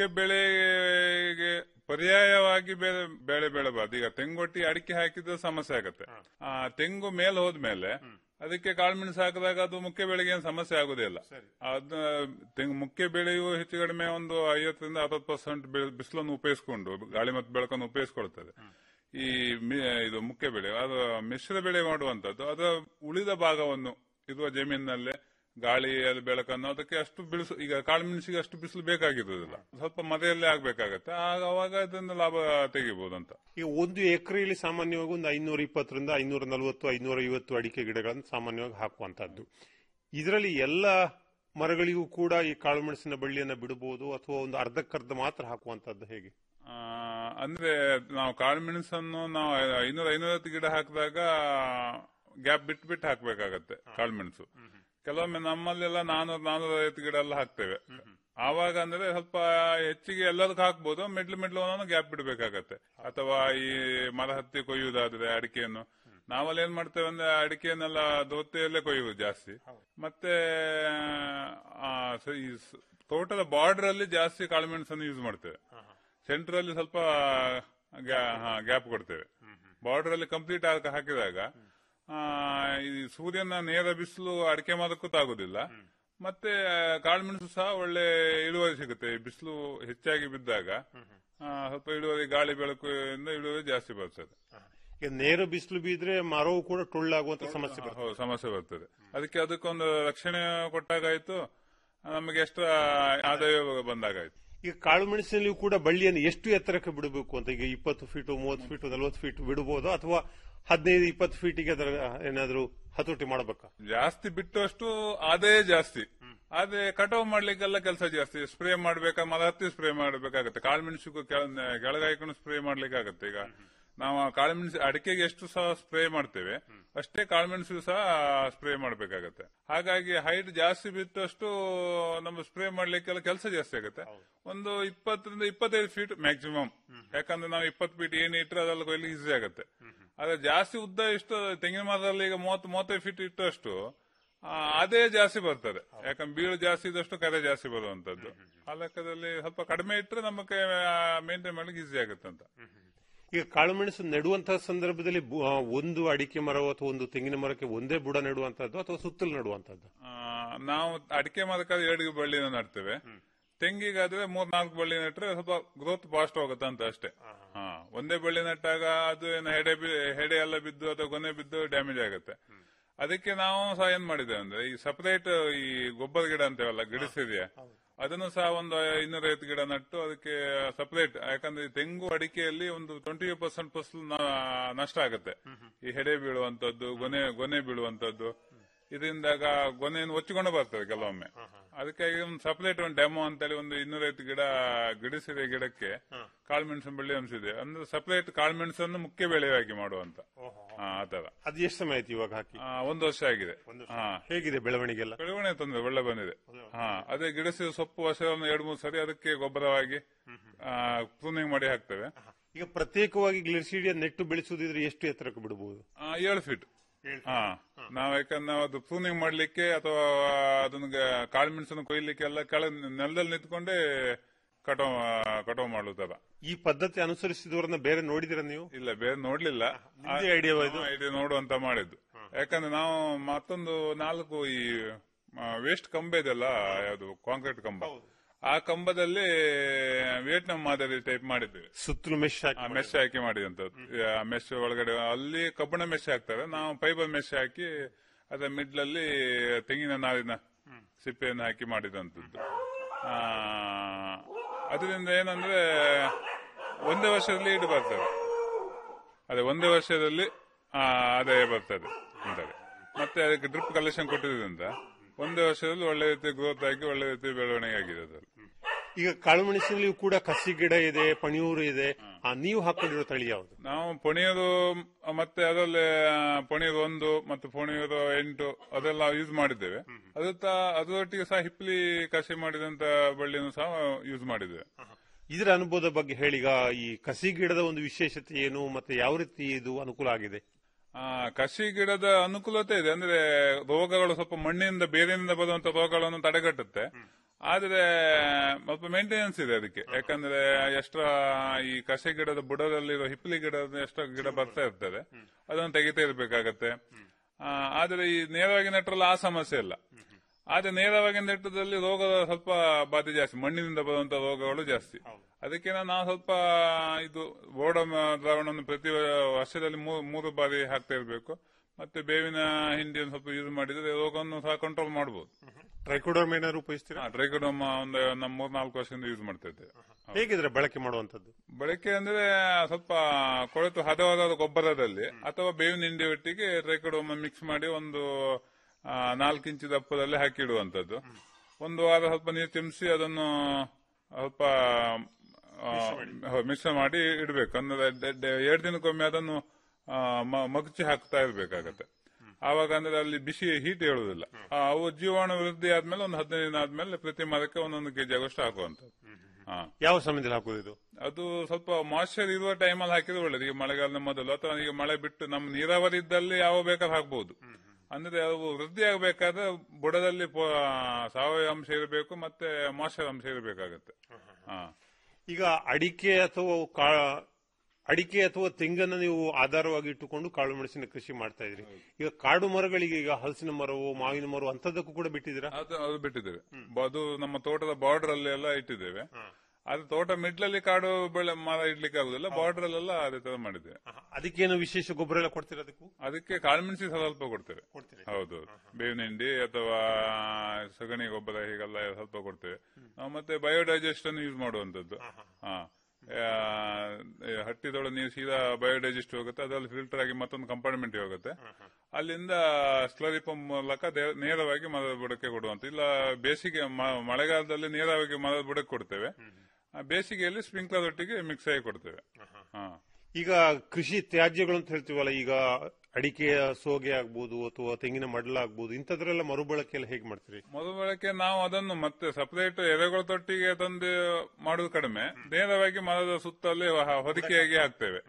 Speaker 11: ಬೆಳೆಗೆ ಪರ್ಯಾಯವಾಗಿ ಬೇರೆ ಬೆಳೆ ಬೆಳೆಬಾರ್ದು ಈಗ ತೆಂಗೊಟ್ಟಿ ಅಡಿಕೆ ಹಾಕಿದ್ರೆ ಸಮಸ್ಯೆ ಆಗತ್ತೆ ಆ ತೆಂಗು ಮೇಲೆ ಹೋದ್ಮೇಲೆ ಅದಕ್ಕೆ ಕಾಳುಮೆಣಸು ಹಾಕಿದಾಗ ಅದು ಮುಖ್ಯ ಬೆಳೆಗೆ ಏನು ಸಮಸ್ಯೆ ಆಗುದಿಲ್ಲ ಅದ ತೆಂಗು ಮುಖ್ಯ ಬೆಳೆಯು ಹೆಚ್ಚು ಕಡಿಮೆ ಒಂದು ಐವತ್ತರಿಂದ ಅರವತ್ತು ಪರ್ಸೆಂಟ್ ಬಿಸಿಲನ್ನು ಉಪಯೋಗಿಸಿಕೊಂಡು ಗಾಳಿ ಮತ್ತು ಬೆಳಕನ್ನು ಉಪಯೋಗಿಸ್ಕೊಳ್ತದೆ ಈ ಮಿ- ಇದು ಮುಖ್ಯ ಬೆಳೆ ಅದು ಮಿಶ್ರ ಬೆಳೆ ಮಾಡುವಂತದ್ದು ಅದರ ಉಳಿದ ಭಾಗವನ್ನು ಇರುವ ಜಮೀನಿನಲ್ಲೇ ಗಾಳಿ ಅದು ಬೆಳಕನ್ನು ಅದಕ್ಕೆ ಅಷ್ಟು ಬಿಳಿಸು ಈಗ ಕಾಳುಮೆಣಸಿಗೆ ಅಷ್ಟು ಬಿಸಿಲು ಬೇಕಾಗಿರುವುದಿಲ್ಲ ಸ್ವಲ್ಪ ಮದೆಯಲ್ಲೇ ಆಗ್ಬೇಕಾಗತ್ತೆ ಆಗ ಅವಾಗ ಅದನ್ನು ಲಾಭ ತೆಗಿಬಹುದು ಅಂತ
Speaker 10: ಈಗ ಒಂದು ಎಕರೆಯಲ್ಲಿ ಸಾಮಾನ್ಯವಾಗಿ ಒಂದು ಐನೂರ ಇಪ್ಪತ್ತರಿಂದ ಐನೂರ ನಲವತ್ತು ಐನೂರ ಐವತ್ತು ಅಡಿಕೆ ಗಿಡಗಳನ್ನು ಸಾಮಾನ್ಯವಾಗಿ ಹಾಕುವಂತಹದ್ದು ಇದರಲ್ಲಿ ಎಲ್ಲ ಮರಗಳಿಗೂ ಕೂಡ ಈ ಕಾಳುಮೆಣಸಿನ ಬಳ್ಳಿಯನ್ನ ಬಿಡಬಹುದು ಅಥವಾ ಒಂದು ಅರ್ಧಕ್ಕರ್ಧ ಮಾತ್ರ ಹಾಕುವಂತದ್ದು ಹೇಗೆ
Speaker 11: ಆ, ಅಂದ್ರೆ ನಾವು ಕಾಳುಮೆಣಸನ್ನು ನಾವು ಐನೂರ ಐನೂರತ್ತು ಗಿಡ ಹಾಕಿದಾಗ ಗ್ಯಾಪ್ ಬಿಟ್ಟು ಬಿಟ್ಟು ಹಾಕ್ಬೇಕಾಗತ್ತೆ ಕಾಳುಮೆಣಸು ಕೆಲವೊಮ್ಮೆ ನಮ್ಮಲ್ಲೆಲ್ಲ ನಾನೂರ ನಾನೂರ ಐವತ್ತು ಗಿಡ ಎಲ್ಲ ಹಾಕ್ತೇವೆ ಆವಾಗ ಅಂದ್ರೆ ಸ್ವಲ್ಪ ಹೆಚ್ಚಿಗೆ ಎಲ್ಲದಕ್ಕೂ ಹಾಕ್ಬೋದು ಮಿಡ್ಲು ಮಿಡ್ಲು ಒಂದೊಂದು ಗ್ಯಾಪ್ ಬಿಡಬೇಕಾಗತ್ತೆ ಅಥವಾ ಈ ಮರ ಹತ್ತಿ ಕೊಯ್ಯುವುದಾದ್ರೆ ಅಡಿಕೆಯನ್ನು ನಾವಲ್ಲಿ ಏನ್ ಮಾಡ್ತೇವೆ ಅಂದ್ರೆ ಅಡಿಕೆಯನ್ನೆಲ್ಲ ದೋತೆಯಲ್ಲೇ ಕೊಯ್ಯುವುದು ಜಾಸ್ತಿ ಮತ್ತೆ ಆ, ಸ- ಈ ಸ- ತೋಟದ ಬಾರ್ಡರ್ ಅಲ್ಲಿ ಜಾಸ್ತಿ ಕಾಳುಮೆಣಸನ್ನು ಯೂಸ್ ಮಾಡ್ತೇವೆ ಸೆಂಟರ್ ಅಲ್ಲಿ ಸ್ವಲ್ಪ ಗ್ಯಾಪ್ ಕೊಡ್ತೇವೆ ಬಾರ್ಡರ್ ಅಲ್ಲಿ ಕಂಪ್ಲೀಟ್ ಹಾಕಿದಾಗ ಆ, ಈ ಸೂರ್ಯನ ನೇರ ಬಿಸಿಲು ಅಡಿಕೆ ಮಾಡೋಕ್ಕೂ ತಾಗುದಿಲ್ಲ ಮತ್ತೆ ಕಾಳುಮೆಣಸು ಸಹ ಒಳ್ಳೆ ಇಳುವರಿ ಸಿಗುತ್ತೆ ಬಿಸಿಲು ಹೆಚ್ಚಾಗಿ ಬಿದ್ದಾಗ ಆ, ಸ್ವಲ್ಪ ಇಳುವರಿ ಗಾಳಿ ಬೆಳಕು ಇಂದ ಇಳುವರಿ ಜಾಸ್ತಿ ಬರ್ತದೆ
Speaker 10: ಈಗ ನೇರ ಬಿಸಿಲು ಬಿದ್ರೆ ಮರವು ಕೂಡ ಟೊಳ್ಳಾಗುವಂತ ಸಮಸ್ಯೆ ಬರ್ತದೆ
Speaker 11: ಹೌದು ಸಮಸ್ಯೆ ಬರ್ತದೆ ಅದಕ್ಕೆ ಅದಕ್ಕೊಂದು ರಕ್ಷಣೆ ಕೊಟ್ಟಾಗಾಯ್ತು ನಮಗೆ ಎಷ್ಟು ಆದಾಯ ಬಂದಾಗಾಯ್ತು
Speaker 10: ಈಗ ಕಾಳು ಮೆಣಸಿನಲ್ಲಿಯೂ ಕೂಡ ಬಳ್ಳಿಯನ್ನು ಎಷ್ಟು ಎತ್ತರಕ್ಕೆ ಬಿಡಬೇಕು ಅಂತ ಈಗ ಇಪ್ಪತ್ತು ಫೀಟು ಮೂವತ್ತು ಫೀಟು ನಲವತ್ತು ಫೀಟ್ ಬಿಡಬಹುದು ಅಥವಾ ಹದಿನೈದು ಇಪ್ಪತ್ತು ಫೀಟಿಗೆ ಅದರ ಏನಾದರೂ ಹತೋಟಿ ಮಾಡಬೇಕಾ
Speaker 11: ಜಾಸ್ತಿ ಬಿಟ್ಟಷ್ಟು ಆದಾಯ ಜಾಸ್ತಿ ಆದ್ರೆ ಕಟಾವು ಮಾಡ್ಲಿಕ್ಕೆಲ್ಲ ಕೆಲಸ ಜಾಸ್ತಿ ಸ್ಪ್ರೇ ಮಾಡ್ಬೇಕಾ ಮರ ಹತ್ತಿ ಸ್ಪ್ರೇ ಮಾಡ್ಬೇಕಾಗತ್ತೆ ಕಾಳುಮೆಣಸಿಗೂ ಕೆಳಗಾಯ್ಕೊಂಡು ಸ್ಪ್ರೇ ಮಾಡ್ಲಿಕ್ಕಾಗತ್ತೆ ಈಗ ನಾವು ಕಾಳುಮೆಣಸು ಅಡಿಕೆಗೆ ಎಷ್ಟು ಸಹ ಸ್ಪ್ರೇ ಮಾಡ್ತೇವೆ ಅಷ್ಟೇ ಕಾಳುಮೆಣಸು ಸಹ ಸ್ಪ್ರೇ ಮಾಡ್ಬೇಕಾಗತ್ತೆ ಹಾಗಾಗಿ ಹೈಟ್ ಜಾಸ್ತಿ ಬಿಟ್ಟಷ್ಟು ನಮ್ಮ ಸ್ಪ್ರೇ ಮಾಡ್ಲಿಕ್ಕೆಲ್ಲ ಕೆಲಸ ಜಾಸ್ತಿ ಆಗುತ್ತೆ ಒಂದು ಇಪ್ಪತ್ತರಿಂದ ಇಪ್ಪತ್ತೈದು ಫೀಟ್ ಮ್ಯಾಕ್ಸಿಮಮ್ ಯಾಕಂದ್ರೆ ನಾವು ಇಪ್ಪತ್ತು ಫೀಟ್ ಏನು ಇಟ್ಟರೆ ಅದೆಲ್ಲ ಕೊಯ್ಲಿಕ್ಕೆ ಈಸಿ ಆಗುತ್ತೆ ಆದ್ರೆ ಜಾಸ್ತಿ ಉದ್ದ ಇಷ್ಟು ತೆಂಗಿನ ಮರದಲ್ಲಿ ಈಗ ಮೂವತ್ತು ಮೂವತ್ತೈದು ಫೀಟ್ ಇಟ್ಟಷ್ಟು ಆ, ಅದೇ ಜಾಸ್ತಿ ಬರ್ತದೆ ಯಾಕಂದ್ರೆ ಬೀಳು ಜಾಸ್ತಿ ಇದ್ದಷ್ಟು ಕರೆ ಜಾಸ್ತಿ ಬರುವಂತದ್ದು ಆ ಲೆಕ್ಕದಲ್ಲಿ ಸ್ವಲ್ಪ ಕಡಿಮೆ ಇಟ್ಟರೆ ನಮಗೆ ಮೇಂಟೈನ್ ಮಾಡ್ಲಿಕ್ಕೆ ಈಸಿ ಆಗುತ್ತೆ ಅಂತ
Speaker 10: ಈಗ ಕಾಳುಮೆಣಸು ನೆಡುವಂತಹ ಸಂದರ್ಭದಲ್ಲಿ ಬು- ಆ, ಒಂದು ಅಡಿಕೆ ಮರ ಅಥವಾ ಒಂದು ತೆಂಗಿನ ಮರಕ್ಕೆ ಒಂದೇ ಬುಡ ನೆಡುವಂತದ್ದು ಅಥವಾ ಸುತ್ತಲೂ ನೆಡುವಂತದ್ದು
Speaker 11: ಆ, ನಾವು ಅಡಿಕೆ ಮರಕ್ಕಾದ್ರೆ ಎರಡು ಬಳ್ಳಿನ ನಡ್ತೇವೆ ತೆಂಗಿಗಾದ್ರೆ ಮೂರ್ ನಾಲ್ಕು ಬಳ್ಳಿ ನೆಟ್ರೆ ಸ್ವಲ್ಪ ಗ್ರೋತ್ ಫಾಸ್ಟ್ ಹೋಗುತ್ತೆ ಅಂತ ಅಷ್ಟೇ ಹಾ ಒಂದೇ ಬಳ್ಳಿ ನೆಟ್ಟಾಗ ಅದು ಏನು ಹೆಡೆ ಬಿ- ಹೆಡೆ ಎಲ್ಲ ಬಿದ್ದು ಅಥವಾ ಗೊನೆ ಬಿದ್ದು ಡ್ಯಾಮೇಜ್ ಆಗುತ್ತೆ ಅದಕ್ಕೆ ನಾವು ಸಹ ಏನ್ ಮಾಡಿದ್ದೇವೆ ಅಂದ್ರೆ ಈ ಸಪರೇಟ್ ಈ ಗೊಬ್ಬರ ಗಿಡ ಅಂತೇವಲ್ಲ ಗಿಡಿಸಿದೆಯಾ ಅದನ್ನು ಸಹ ಒಂದು ಇನ್ನೂರೈವತ್ತು ಗಿಡ ನಟ್ಟು ಅದಕ್ಕೆ ಸಪರೇಟ್ ಯಾಕಂದ್ರೆ ಈ ತೆಂಗು ಅಡಿಕೆಯಲ್ಲಿ ಒಂದು ಟ್ವೆಂಟಿ ಪರ್ಸೆಂಟ್ ಫಸಲು ನ- ನಷ್ಟ ಆಗುತ್ತೆ ಈ ಹೆಡೆ ಬೀಳುವಂತದ್ದು ಗೊನೆ ಗೊನೆ ಬೀಳುವಂತದ್ದು ಇದರಿಂದಾಗ ಗೊನೆಯನ್ನು ಒಚ್ಚಿಕೊಂಡು ಬರ್ತದೆ ಕೆಲವೊಮ್ಮೆ ಅದಕ್ಕಾಗಿ ಒಂದು ಸಪರೇಟ್ ಒಂದು ಡೆಮೋ ಅಂತೇಳಿ ಒಂದು ಇನ್ನೂರೈವತ್ತು ಗಿಡ ಗಿಡಿಸಿದ ಗಿಡಕ್ಕೆ ಕಾಳುಮೆಣಸಿನ ಬೆಳೆ ಅನ್ಸಿದೆ ಅಂದ್ರೆ ಸಪರೇಟ್ ಕಾಳುಮೆಣಸನ್ನು ಮುಖ್ಯ ಬೆಳೆಯಾಗಿ ಮಾಡುವಂತ ಹಾ, ಆ ತರ
Speaker 10: ಅದು ಎಷ್ಟು ಸಮಯ ಆಯ್ತು ಇವಾಗ ಹಾಕಿ
Speaker 11: ಆ, ಒಂದು ವರ್ಷ ಆಗಿದೆ ಹಾ
Speaker 10: ಹೇಗಿದೆ ಬೆಳವಣಿಗೆ ಎಲ್ಲ
Speaker 11: ಬೆಳವಣಿಗೆ ತೊಂದರೆ ಒಳ್ಳೆ ಬಂದಿದೆ ಹಾ ಅದೇ ಗಿಡಸಿದ ಸೊಪ್ಪು ವರ್ಷವನ್ನು ಎರಡು ಮೂರು ಸರಿ ಅದಕ್ಕೆ ಗೊಬ್ಬರವಾಗಿ ಪ್ರೂನಿಂಗ್ ಮಾಡಿ ಹಾಕ್ತೇವೆ
Speaker 10: ಈಗ ಪ್ರತ್ಯೇಕವಾಗಿ ಗ್ಲಿಸಿಡಿಯ ನೆಟ್ಟು ಬೆಳೆಸುವುದಿದ್ರೆ ಎಷ್ಟು ಎತ್ತರಕ್ಕೆ ಬಿಡಬಹುದು
Speaker 11: ಆ, ಏಳು ಫೀಟ್ ಹಾ ನಾವ್ ಯಾಕಂದ್ರೆ ನಾವು ಅದು ಪ್ರೂನಿಂಗ್ ಮಾಡ್ಲಿಕ್ಕೆ ಅಥವಾ ಅದನ್ನ ಗ- ಕಾಳುಮೆಣಸನ್ನು ಕೊಯ್ಲಿಕ್ಕೆ ಎಲ್ಲ ಕೆಳ ನೆಲದಲ್ಲಿ ನಿಂತ್ಕೊಂಡೇ ಕಟಾವ್ ಕಟಾವ್ ಮಾಡೋ ತರ
Speaker 10: ಈ ಪದ್ಧತಿ ಅನುಸರಿಸಿದವರನ್ನ ಬೇರೆ ನೋಡಿದಿರ ನೀವು
Speaker 11: ಇಲ್ಲ ಬೇರೆ ನೋಡ್ಲಿಲ್ಲ
Speaker 10: ನಿಮ್ದೇ idea ವಾ ಇದು?
Speaker 11: ಐಡಿಯಾ ನೋಡುವಂತ ಮಾಡಿದ್ದು ಯಾಕಂದ್ರೆ ನಾವು ಮತ್ತೊಂದು ನಾಲ್ಕು ಈ ವೇಸ್ಟ್ ಕಂಬ ಇದೆಲ್ಲ ಯಾವುದು ಕಾಂಕ್ರೀಟ್ ಕಂಬ ಆ ಕಂಬದಲ್ಲಿ ವಿಯೆಟ್ನಾಂ ಮಾದರಿ ಟೈಪ್ ಮಾಡಿದ್ದೇವೆ
Speaker 10: ಸುತ್ತಲೂ ಮೆಶ್ ಹಾಕಿ
Speaker 11: ಮೆಶ್ ಹಾಕಿ ಮಾಡಿದಂತದ್ದು ಮೆಶ್ ಒಳಗಡೆ ಅಲ್ಲಿ ಕಬ್ಬಣ ಮೆಶ್ ಹಾಕ್ತಾರೆ ನಾವು ಫೈಬರ್ ಮೆಶ್ ಹಾಕಿ ಅದರ ಮಿಡ್ಲಲ್ಲಿ ತೆಂಗಿನ ನಾರಿನ ಸಿಪ್ಪೆಯನ್ನು ಹಾಕಿ ಮಾಡಿದಂತದ್ದು ಆ, ಅದರಿಂದ ಏನಂದ್ರೆ ಒಂದೇ ವರ್ಷದಲ್ಲಿ ಇಡು ಬರ್ತದೆ ಅದೇ ಒಂದೇ ವರ್ಷದಲ್ಲಿ ಆ, ಆದಾಯ ಬರ್ತದೆ ಅಂತಾರೆ ಮತ್ತೆ ಅದಕ್ಕೆ ಡ್ರಿಪ್ ಕಲೆಕ್ಷನ್ ಕೊಟ್ಟಿದ್ರಿಂದ ಒಂದೇ ವರ್ಷದಲ್ಲಿ ಒಳ್ಳೆ ರೀತಿ ಗ್ರೋತ್ ಆಗಿ ಒಳ್ಳೆ ರೀತಿ ಬೆಳವಣಿಗೆ ಆಗಿದೆ ಅದ್ರಲ್ಲಿ
Speaker 10: ಈಗ ಕಾಳುಮೆಣಸಿನಲ್ಲಿ ಕೂಡ ಕಸಿ ಗಿಡ ಇದೆ ಪಣಿಯೂರು ಇದೆ ಆ, ನೀವು ಹಾಕೊಂಡಿರೋ ತಳಿ ಯಾವುದು
Speaker 11: ನಾವು ಪೊಣಿಯರು ಮತ್ತೆ ಅದರಲ್ಲಿ ಪೊಣಿಯರು ಒಂದು ಮತ್ತು ಪೊಣಿಯರು ಎಂಟು ಅದೆಲ್ಲ ಯೂಸ್ ಮಾಡಿದ್ದೇವೆ ಅದು ತ- ಅದರೊಟ್ಟಿಗೆ ಸಹ ಹಿಪ್ಲಿ ಕಸಿ ಮಾಡಿದಂತ ಬಳ್ಳಿಯನ್ನು ಸಹ ಯೂಸ್ ಮಾಡಿದ್ದೇವೆ
Speaker 10: ಇದರ ಅನುಭವದ ಬಗ್ಗೆ ಹೇಳಿ ಈಗ ಈ ಕಸಿ ಗಿಡದ ಒಂದು ವಿಶೇಷತೆ ಏನು ಮತ್ತೆ ಯಾವ ರೀತಿ ಇದು ಅನುಕೂಲ ಆಗಿದೆ
Speaker 11: ಆ, ಕಸಿ ಗಿಡದ ಅನುಕೂಲತೆ ಇದೆ ಅಂದ್ರೆ ರೋಗಗಳು ಸ್ವಲ್ಪ ಮಣ್ಣಿನಿಂದ ಬೇರಿನಿಂದ ಬರುವಂತ ರೋಗಗಳನ್ನು ತಡೆಗಟ್ಟುತ್ತೆ ಆದ್ರೆ ಸ್ವಲ್ಪ ಮೇಂಟೆನೆನ್ಸ್ ಇದೆ ಅದಕ್ಕೆ ಯಾಕಂದ್ರೆ ಎಕ್ಸ್ಟ್ರಾ ಈ ಕಸಿ ಗಿಡದ ಬುಡದಲ್ಲಿರೋ ಹಿಪ್ಲಿ ಗಿಡದ ಎಷ್ಟೋ ಗಿಡ ಬರ್ತಾ ಇರ್ತದೆ ಅದನ್ನು ತೆಗಿತಾ ಇರ್ಬೇಕಾಗತ್ತೆ ಆ, ಆದ್ರೆ ಈ ನೇರವಾಗಿ ನೆಟ್ಟರಲ್ಲಿ ಆ ಸಮಸ್ಯೆ ಇಲ್ಲ ಆದ್ರೆ ನೇರವಾಗಿ ನೆಟ್ಟದಲ್ಲಿ ರೋಗ ಸ್ವಲ್ಪ ಬಾಧೆ ಜಾಸ್ತಿ ಮಣ್ಣಿನಿಂದ ಬರುವಂತ ರೋಗಗಳು ಜಾಸ್ತಿ ಅದಕ್ಕೆ ನಾವು ಸ್ವಲ್ಪ ಇದು ಬೋರ್ಡ ದ್ರಾವಣವನ್ನು ಪ್ರತಿ ವರ್ಷದಲ್ಲಿ ಮೂ- ಮೂರು ಬಾರಿ ಹಾಕ್ತಾ ಇರಬೇಕು ಮತ್ತೆ ಬೇವಿನ ಹಿಂಡಿಯನ್ನು ಸ್ವಲ್ಪ ಯೂಸ್ ಮಾಡಿದ್ರೆ ರೋಗವನ್ನು ಸಹ ಕಂಟ್ರೋಲ್ ಮಾಡಬಹುದು
Speaker 10: ಟ್ರೈಕೋಡರ್ಮ್ ಏನಾದ್ರು ಉಪಯೋಗಿಸ್ತೀರಾ
Speaker 11: ಟ್ರೈಕೋಡೋಮ ಒಂದು ನಮ್ಮ ಮೂರ್ ನಾಲ್ಕು ವರ್ಷದಿಂದ ಯೂಸ್ ಮಾಡ್ತಾ ಇದ್ದೇವೆ
Speaker 10: ಹೇಗಿದ್ರೆ ಬಳಕೆ ಮಾಡುವಂತದ್ದು
Speaker 11: ಬಳಕೆ ಅಂದ್ರೆ ಸ್ವಲ್ಪ ಕೊಳೆತು ಹದವಾದ ಗೊಬ್ಬರದಲ್ಲಿ ಅಥವಾ ಬೇವಿನ ಹಿಂಡಿ ಒಟ್ಟಿಗೆ ಟ್ರೈಕೋಡೋಮ ಮಿಕ್ಸ್ ಮಾಡಿ ಒಂದು ಆ, ನಾಲ್ಕು ಇಂಚು ದಪ್ಪದಲ್ಲಿ ಹಾಕಿಡುವಂತದ್ದು ಒಂದು ವಾರ ಸ್ವಲ್ಪ ನೀರು ಚಿಮ್ಸಿ ಅದನ್ನು ಸ್ವಲ್ಪ ಮಿಕ್ಸ್ ಮಾಡಿ ಇಡಬೇಕು ಅಂದ್ರೆ ಡೆ- ಡೆ- ಎರಡು ದಿನಕ್ಕೊಮ್ಮೆ ಅದನ್ನು ಆ, ಮ- ಮಗುಚಿ ಹಾಕ್ತಾ ಇರ್ಬೇಕಾಗತ್ತೆ ಆವಾಗ ಅಂದ್ರೆ ಅಲ್ಲಿ ಬಿಸಿ ಹೀಟ್ ಹೇಳುದಿಲ್ಲ ಆ, ಅವು ಜೀವಾಣು ವೃದ್ಧಿ ಆದ್ಮೇಲೆ ಒಂದು ಹದಿನೈದು ದಿನ ಆದ್ಮೇಲೆ ಪ್ರತಿ ಮರಕ್ಕೆ ಒಂದೊಂದು ಕೆಜಿ ಆಗೋಷ್ಟು ಹಾಕುವಂತದ್ದು ಹಾ
Speaker 10: ಯಾವ ಸಮಯದಲ್ಲಿ ಹಾಕುವುದು ಇದು
Speaker 11: ಅದು ಸ್ವಲ್ಪ ಮಾಯ್ಚರ್ ಇರುವ ಟೈಮಲ್ಲಿ ಹಾಕಿದ್ರೆ ಒಳ್ಳೇದು ಈಗ ಮಳೆಗಾಲದ ಮೊದಲು ಅಥವಾ ಈಗ ಮಳೆ ಬಿಟ್ಟು ನಮ್ಮ ನೀರಾವರಿ ಇದ್ದಲ್ಲಿ ಯಾವ ಬೇಕಾದ್ರೆ ಹಾಕ್ಬಹುದು ಅಂದ್ರೆ ಅವು ವೃದ್ಧಿ ಆಗಬೇಕಾದ್ರೆ ಬುಡದಲ್ಲಿ ಪೊ- ಸಾವಯವ ಅಂಶ ಇರಬೇಕು ಮತ್ತೆ ಮಾಯ್ಚರ್ ಅಂಶ ಇರಬೇಕಾಗತ್ತೆ ಹಾ
Speaker 10: ಈಗ ಅಡಿಕೆ ಅಥವಾ ಕಾ- ಅಡಿಕೆ ಅಥವಾ ತೆಂಗನ್ನು ನೀವು ಆಧಾರವಾಗಿ ಇಟ್ಟುಕೊಂಡು ಕಾಳು ಮೆಣಸಿನ ಕೃಷಿ ಮಾಡ್ತಾ ಇದ್ರಿ ಈಗ ಕಾಡು ಮರಗಳಿಗೆ ಈಗ ಹಲಸಿನ ಮರವು ಮಾವಿನ ಮರವು ಅಂತದಕ್ಕೂ ಕೂಡ ಬಿಟ್ಟಿದ್ದೀರಾ
Speaker 11: ಅದು ಅದು ಬಿಟ್ಟಿದ್ದೇವೆ ಬ- ಅದು ನಮ್ಮ ತೋಟದ ಬಾರ್ಡರ್ ಅಲ್ಲಿ ಎಲ್ಲ ಇಟ್ಟಿದ್ದೇವೆ ಅದು ತೋಟ ಮಿಡ್ಲಲ್ಲಿ ಕಾಡು ಬೆಳೆ ಮರ ಇಡ್ಲಿಕ್ಕೆ ಆಗುದಿಲ್ಲ ಬಾರ್ಡರ್ ಅಲ್ಲೆಲ್ಲ ಅದೇ ತರ ಮಾಡಿದ್ದೇವೆ
Speaker 10: ಅದಕ್ಕೇನು ವಿಶೇಷ ಗೊಬ್ಬರ ಎಲ್ಲ ಕೊಡ್ತೀರಾ ಅದಕ್ಕೂ
Speaker 11: ಅದಕ್ಕೆ ಕಾಳುಮೆಣಸಿ ಸ್ವಲ್ಪ ಕೊಡ್ತೇವೆ ಹೌದು ಬೇವಿನ ಹಿಂಡಿ ಅಥವಾ ಸಗಣಿ ಗೊಬ್ಬರ ಹೀಗೆಲ್ಲ ಸ್ವಲ್ಪ ಕೊಡ್ತೇವೆ ನಾವು ಮತ್ತೆ ಬಯೋಡೈಜೆಸ್ಟ್ ಅನ್ನು ಯೂಸ್ ಮಾಡುವಂತದ್ದು ಹಾ ಆ, ಈ ಹಟ್ಟಿದೊಳ ನೀರು ಸೀದಾ ಬಯೋಡೈಜೆಸ್ಟ್ ಹೋಗುತ್ತೆ ಅದರಲ್ಲಿ ಫಿಲ್ಟರ್ ಆಗಿ ಮತ್ತೊಂದು ಕಂಪಾರ್ಟ್ಮೆಂಟ್ ಹೋಗುತ್ತೆ ಅಲ್ಲಿಂದ ಸ್ಲರಿ ಪಂಪ್ ಮೂಲಕ ದೇ- ನೇರವಾಗಿ ಮರದ ಬುಡಕ್ಕೆ ಕೊಡುವಂತ ಇಲ್ಲ ಬೇಸಿಗೆ ಮ- ಮಳೆಗಾಲದಲ್ಲಿ ನೇರವಾಗಿ ಮರದ ಬುಡಕ್ಕೆ ಕೊಡ್ತೇವೆ ಆ, ಬೇಸಿಗೆಯಲ್ಲಿ ಸ್ಪ್ರಿಂಕ್ಲರ್ ಒಟ್ಟಿಗೆ ಮಿಕ್ಸ್ ಆಗಿ ಕೊಡ್ತೇವೆ ಹಾ
Speaker 10: ಈಗ ಕೃಷಿ ತ್ಯಾಜ್ಯಗಳು ಅಂತ ಹೇಳ್ತೀವಲ್ಲ ಈಗ ಅಡಿಕೆಯ ಸೋಗೆ ಆಗ್ಬೋದು ಅಥವಾ ತೆಂಗಿನ ಮಡಲ ಆಗ್ಬೋದು ಇಂಥದ್ರೆಲ್ಲ ಮರುಬಳಕೆ ಎಲ್ಲ ಹೇಗೆ ಮಾಡ್ತೀರಿ
Speaker 11: ಮರುಬಳಕೆ ನಾವು ಅದನ್ನು ಮತ್ತೆ ಸಪರೇಟ್ ಎರೆಗಳ ತೊಟ್ಟಿಗೆ ತಂದು ಮಾಡುವುದು ಕಡಿಮೆ ನೇರವಾಗಿ ಮರದ ಸುತ್ತಲೇ ಹ- ಹೊದಿಕೆಯಾಗಿ ಹಾಕ್ತೇವೆ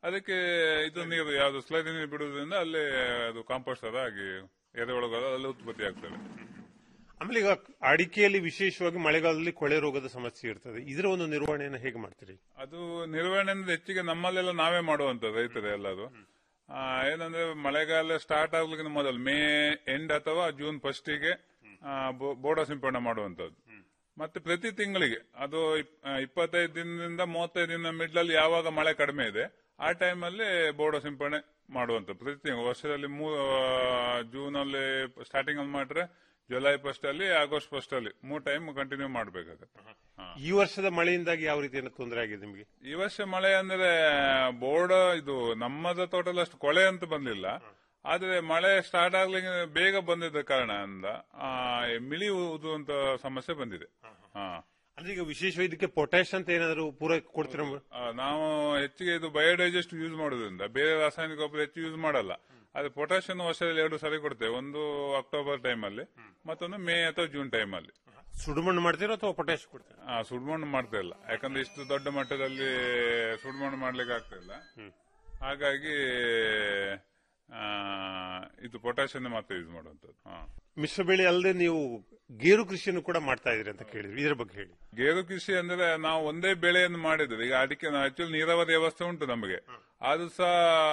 Speaker 11: ಅದಕ್ಕೆ ಇದು ನೀರು ಯಾವ್ದು ಸ್ಲೈಡ್ ನೀರು ಬಿಡುವುದರಿಂದ ಅಲ್ಲಿ ಅದು ಕಾಂಪೋಸ್ಟ್ ಆಗಿ ಎರೆಹುಳುಗಳು ಅಲ್ಲಿ ಉತ್ಪತ್ತಿ ಆಗ್ತವೆ
Speaker 10: ಆಮೇಲೆ ಈಗ ಅಡಿಕೆಯಲ್ಲಿ ವಿಶೇಷವಾಗಿ ಮಳೆಗಾಲದಲ್ಲಿ ಕೊಳೆ ರೋಗದ ಸಮಸ್ಯೆ ಇರ್ತದೆ ಇದರ ಒಂದು ನಿರ್ವಹಣೆಯನ್ನು ಹೇಗೆ ಮಾಡ್ತೀರಿ
Speaker 11: ಅದು ನಿರ್ವಹಣೆ ಅಂದ್ರೆ ಹೆಚ್ಚಿಗೆ ನಮ್ಮಲ್ಲೆಲ್ಲ ನಾವೇ ಮಾಡುವಂತದ್ದು ರೈತರು ಎಲ್ಲರೂ ಆ, ಏನಂದ್ರೆ ಮಳೆಗಾಲ ಸ್ಟಾರ್ಟ್ ಆಗ್ಲಿಕ್ಕಿಂತ ಮೊದಲು ಮೇ ಎಂಡ್ ಅಥವಾ ಜೂನ್ ಫಸ್ಟಿಗೆ ಬೋಡ ಸಿಂಪಡಣೆ ಮಾಡುವಂತದ್ದು ಮತ್ತೆ ಪ್ರತಿ ತಿಂಗಳಿಗೆ ಅದು ಇಪ್- ಆ, ಇಪ್ಪತ್ತೈದು ದಿನದಿಂದ ಮೂವತ್ತೈದು ದಿನ ಮಿಡ್ಲಲ್ಲಿ ಯಾವಾಗ ಮಳೆ ಕಡಿಮೆ ಇದೆ ಆ ಟೈಮಲ್ಲಿ ಬೋಡ ಸಿಂಪಡಣೆ ಮಾಡುವಂತ ಪ್ರತಿ ತಿಂಗಳು ವರ್ಷದಲ್ಲಿ ಮೂ ಜೂನ್ ಅಲ್ಲಿ ಸ್ಟಾರ್ಟಿಂಗ್ ಅಲ್ಲಿ ಮಾಡ್ರೆ ಜುಲೈ ಫಸ್ಟ್ ಅಲ್ಲಿ ಆಗಸ್ಟ್ ಫಸ್ಟ್ ಅಲ್ಲಿ ಮೂರ್ ಟೈಮ್ ಕಂಟಿನ್ಯೂ ಮಾಡ್ಬೇಕಾಗತ್ತೆ ಹಾ.
Speaker 10: ಈ ವರ್ಷದ ಮಳೆಯಿಂದಾಗಿ ಯಾವ ರೀತಿಯ ತೊಂದರೆ ಆಗಿದೆ ನಿಮಗೆ
Speaker 11: ಈ ವರ್ಷ ಮಳೆ ಅಂದ್ರೆ ಬೋರ್ಡ್ ಇದು ನಮ್ಮದ ತೋಟದಲ್ಲಿ ಅಷ್ಟು ಕೊಳೆ ಅಂತ ಬಂದಿಲ್ಲ ಆದ್ರೆ ಮಳೆ ಸ್ಟಾರ್ಟ್ ಆಗ್ಲಿಕ್ಕೆ ಬೇಗ ಬಂದಿದ್ದ ಕಾರಣದಿಂದ ಆ, ಮಿಳಿ ಊದುವಂತ ಸಮಸ್ಯೆ ಬಂದಿದೆ ಹಾ
Speaker 10: ಅಂದ್ರೆ ಈಗ ವಿಶೇಷವಾಗಿ ಇದಕ್ಕೆ ಪೊಟ್ಯಾಶ್ ಅಂತ ಏನಾದ್ರು ಪೂರೈಕೆ ಕೊಡ್ತೀರಾ
Speaker 11: ಆ, ನಾವು ಹೆಚ್ಚಿಗೆ ಇದು ಬಯೋಡೈಜೆಸ್ಟ್ ಯೂಸ್ ಮಾಡೋದ್ರಿಂದ ಬೇರೆ ರಾಸಾಯನಿಕ ಗೊಬ್ಬರ ಹೆಚ್ಚು ಯೂಸ್ ಮಾಡಲ್ಲ ಆದ್ರೆ ಪೊಟ್ಯಾಷಿಯಂ ವರ್ಷದಲ್ಲಿ ಎರಡು ಸರಿ ಕೊಡ್ತೇವೆ ಒಂದು ಅಕ್ಟೋಬರ್ ಟೈಮ್ ಅಲ್ಲಿ ಮತ್ತೊಂದು ಮೇ ಅಥವಾ ಜೂನ್ ಟೈಮ್ ಅಲ್ಲಿ
Speaker 10: ಸುಡುಮಣ್ಣು ಮಾಡ್ತೀರಾ ಅಥವಾ ಪೊಟ್ಯಾಶ್ ಕೊಡ್ತೀರಾ
Speaker 11: ಆ, ಸುಡ್ಮಣ್ಣು ಮಾಡ್ತಾ ಇಲ್ಲ ಯಾಕಂದ್ರೆ ಇಷ್ಟು ದೊಡ್ಡ ಮಟ್ಟದಲ್ಲಿ ಸುಡ್ಮಣ್ಣು ಮಾಡ್ಲಿಕ್ಕೆ ಆಗ್ತಾ ಇಲ್ಲ ಹಾಗಾಗಿ ಆ, ಇದು ಪೊಟ್ಯಾಷಿಯಂ ಮಾತ್ರ ಯೂಸ್ ಮಾಡುವಂತದ್ದು ಹಾ.
Speaker 10: ಮಿಶ್ರ ಬೆಳೆ ಅಲ್ಲದೆ ನೀವು ಗೇರು ಕೃಷಿಯನ್ನು ಕೂಡ ಮಾಡ್ತಾ ಇದ್ರಿ ಅಂತ ಕೇಳಿದ್ರಿ ಇದರ ಬಗ್ಗೆ ಹೇಳಿ
Speaker 11: ಗೇರು ಕೃಷಿ ಅಂದ್ರೆ ನಾವು ಒಂದೇ ಬೆಳೆಯನ್ನು ಮಾಡಿದ್ರೆ ಈಗ ಅಡಿಕೆ ಆಕ್ಚುಲಿ ನೀರಾವರಿ ವ್ಯವಸ್ಥೆ ಉಂಟು ನಮಗೆ ಆದ್ರೂ ಸಹ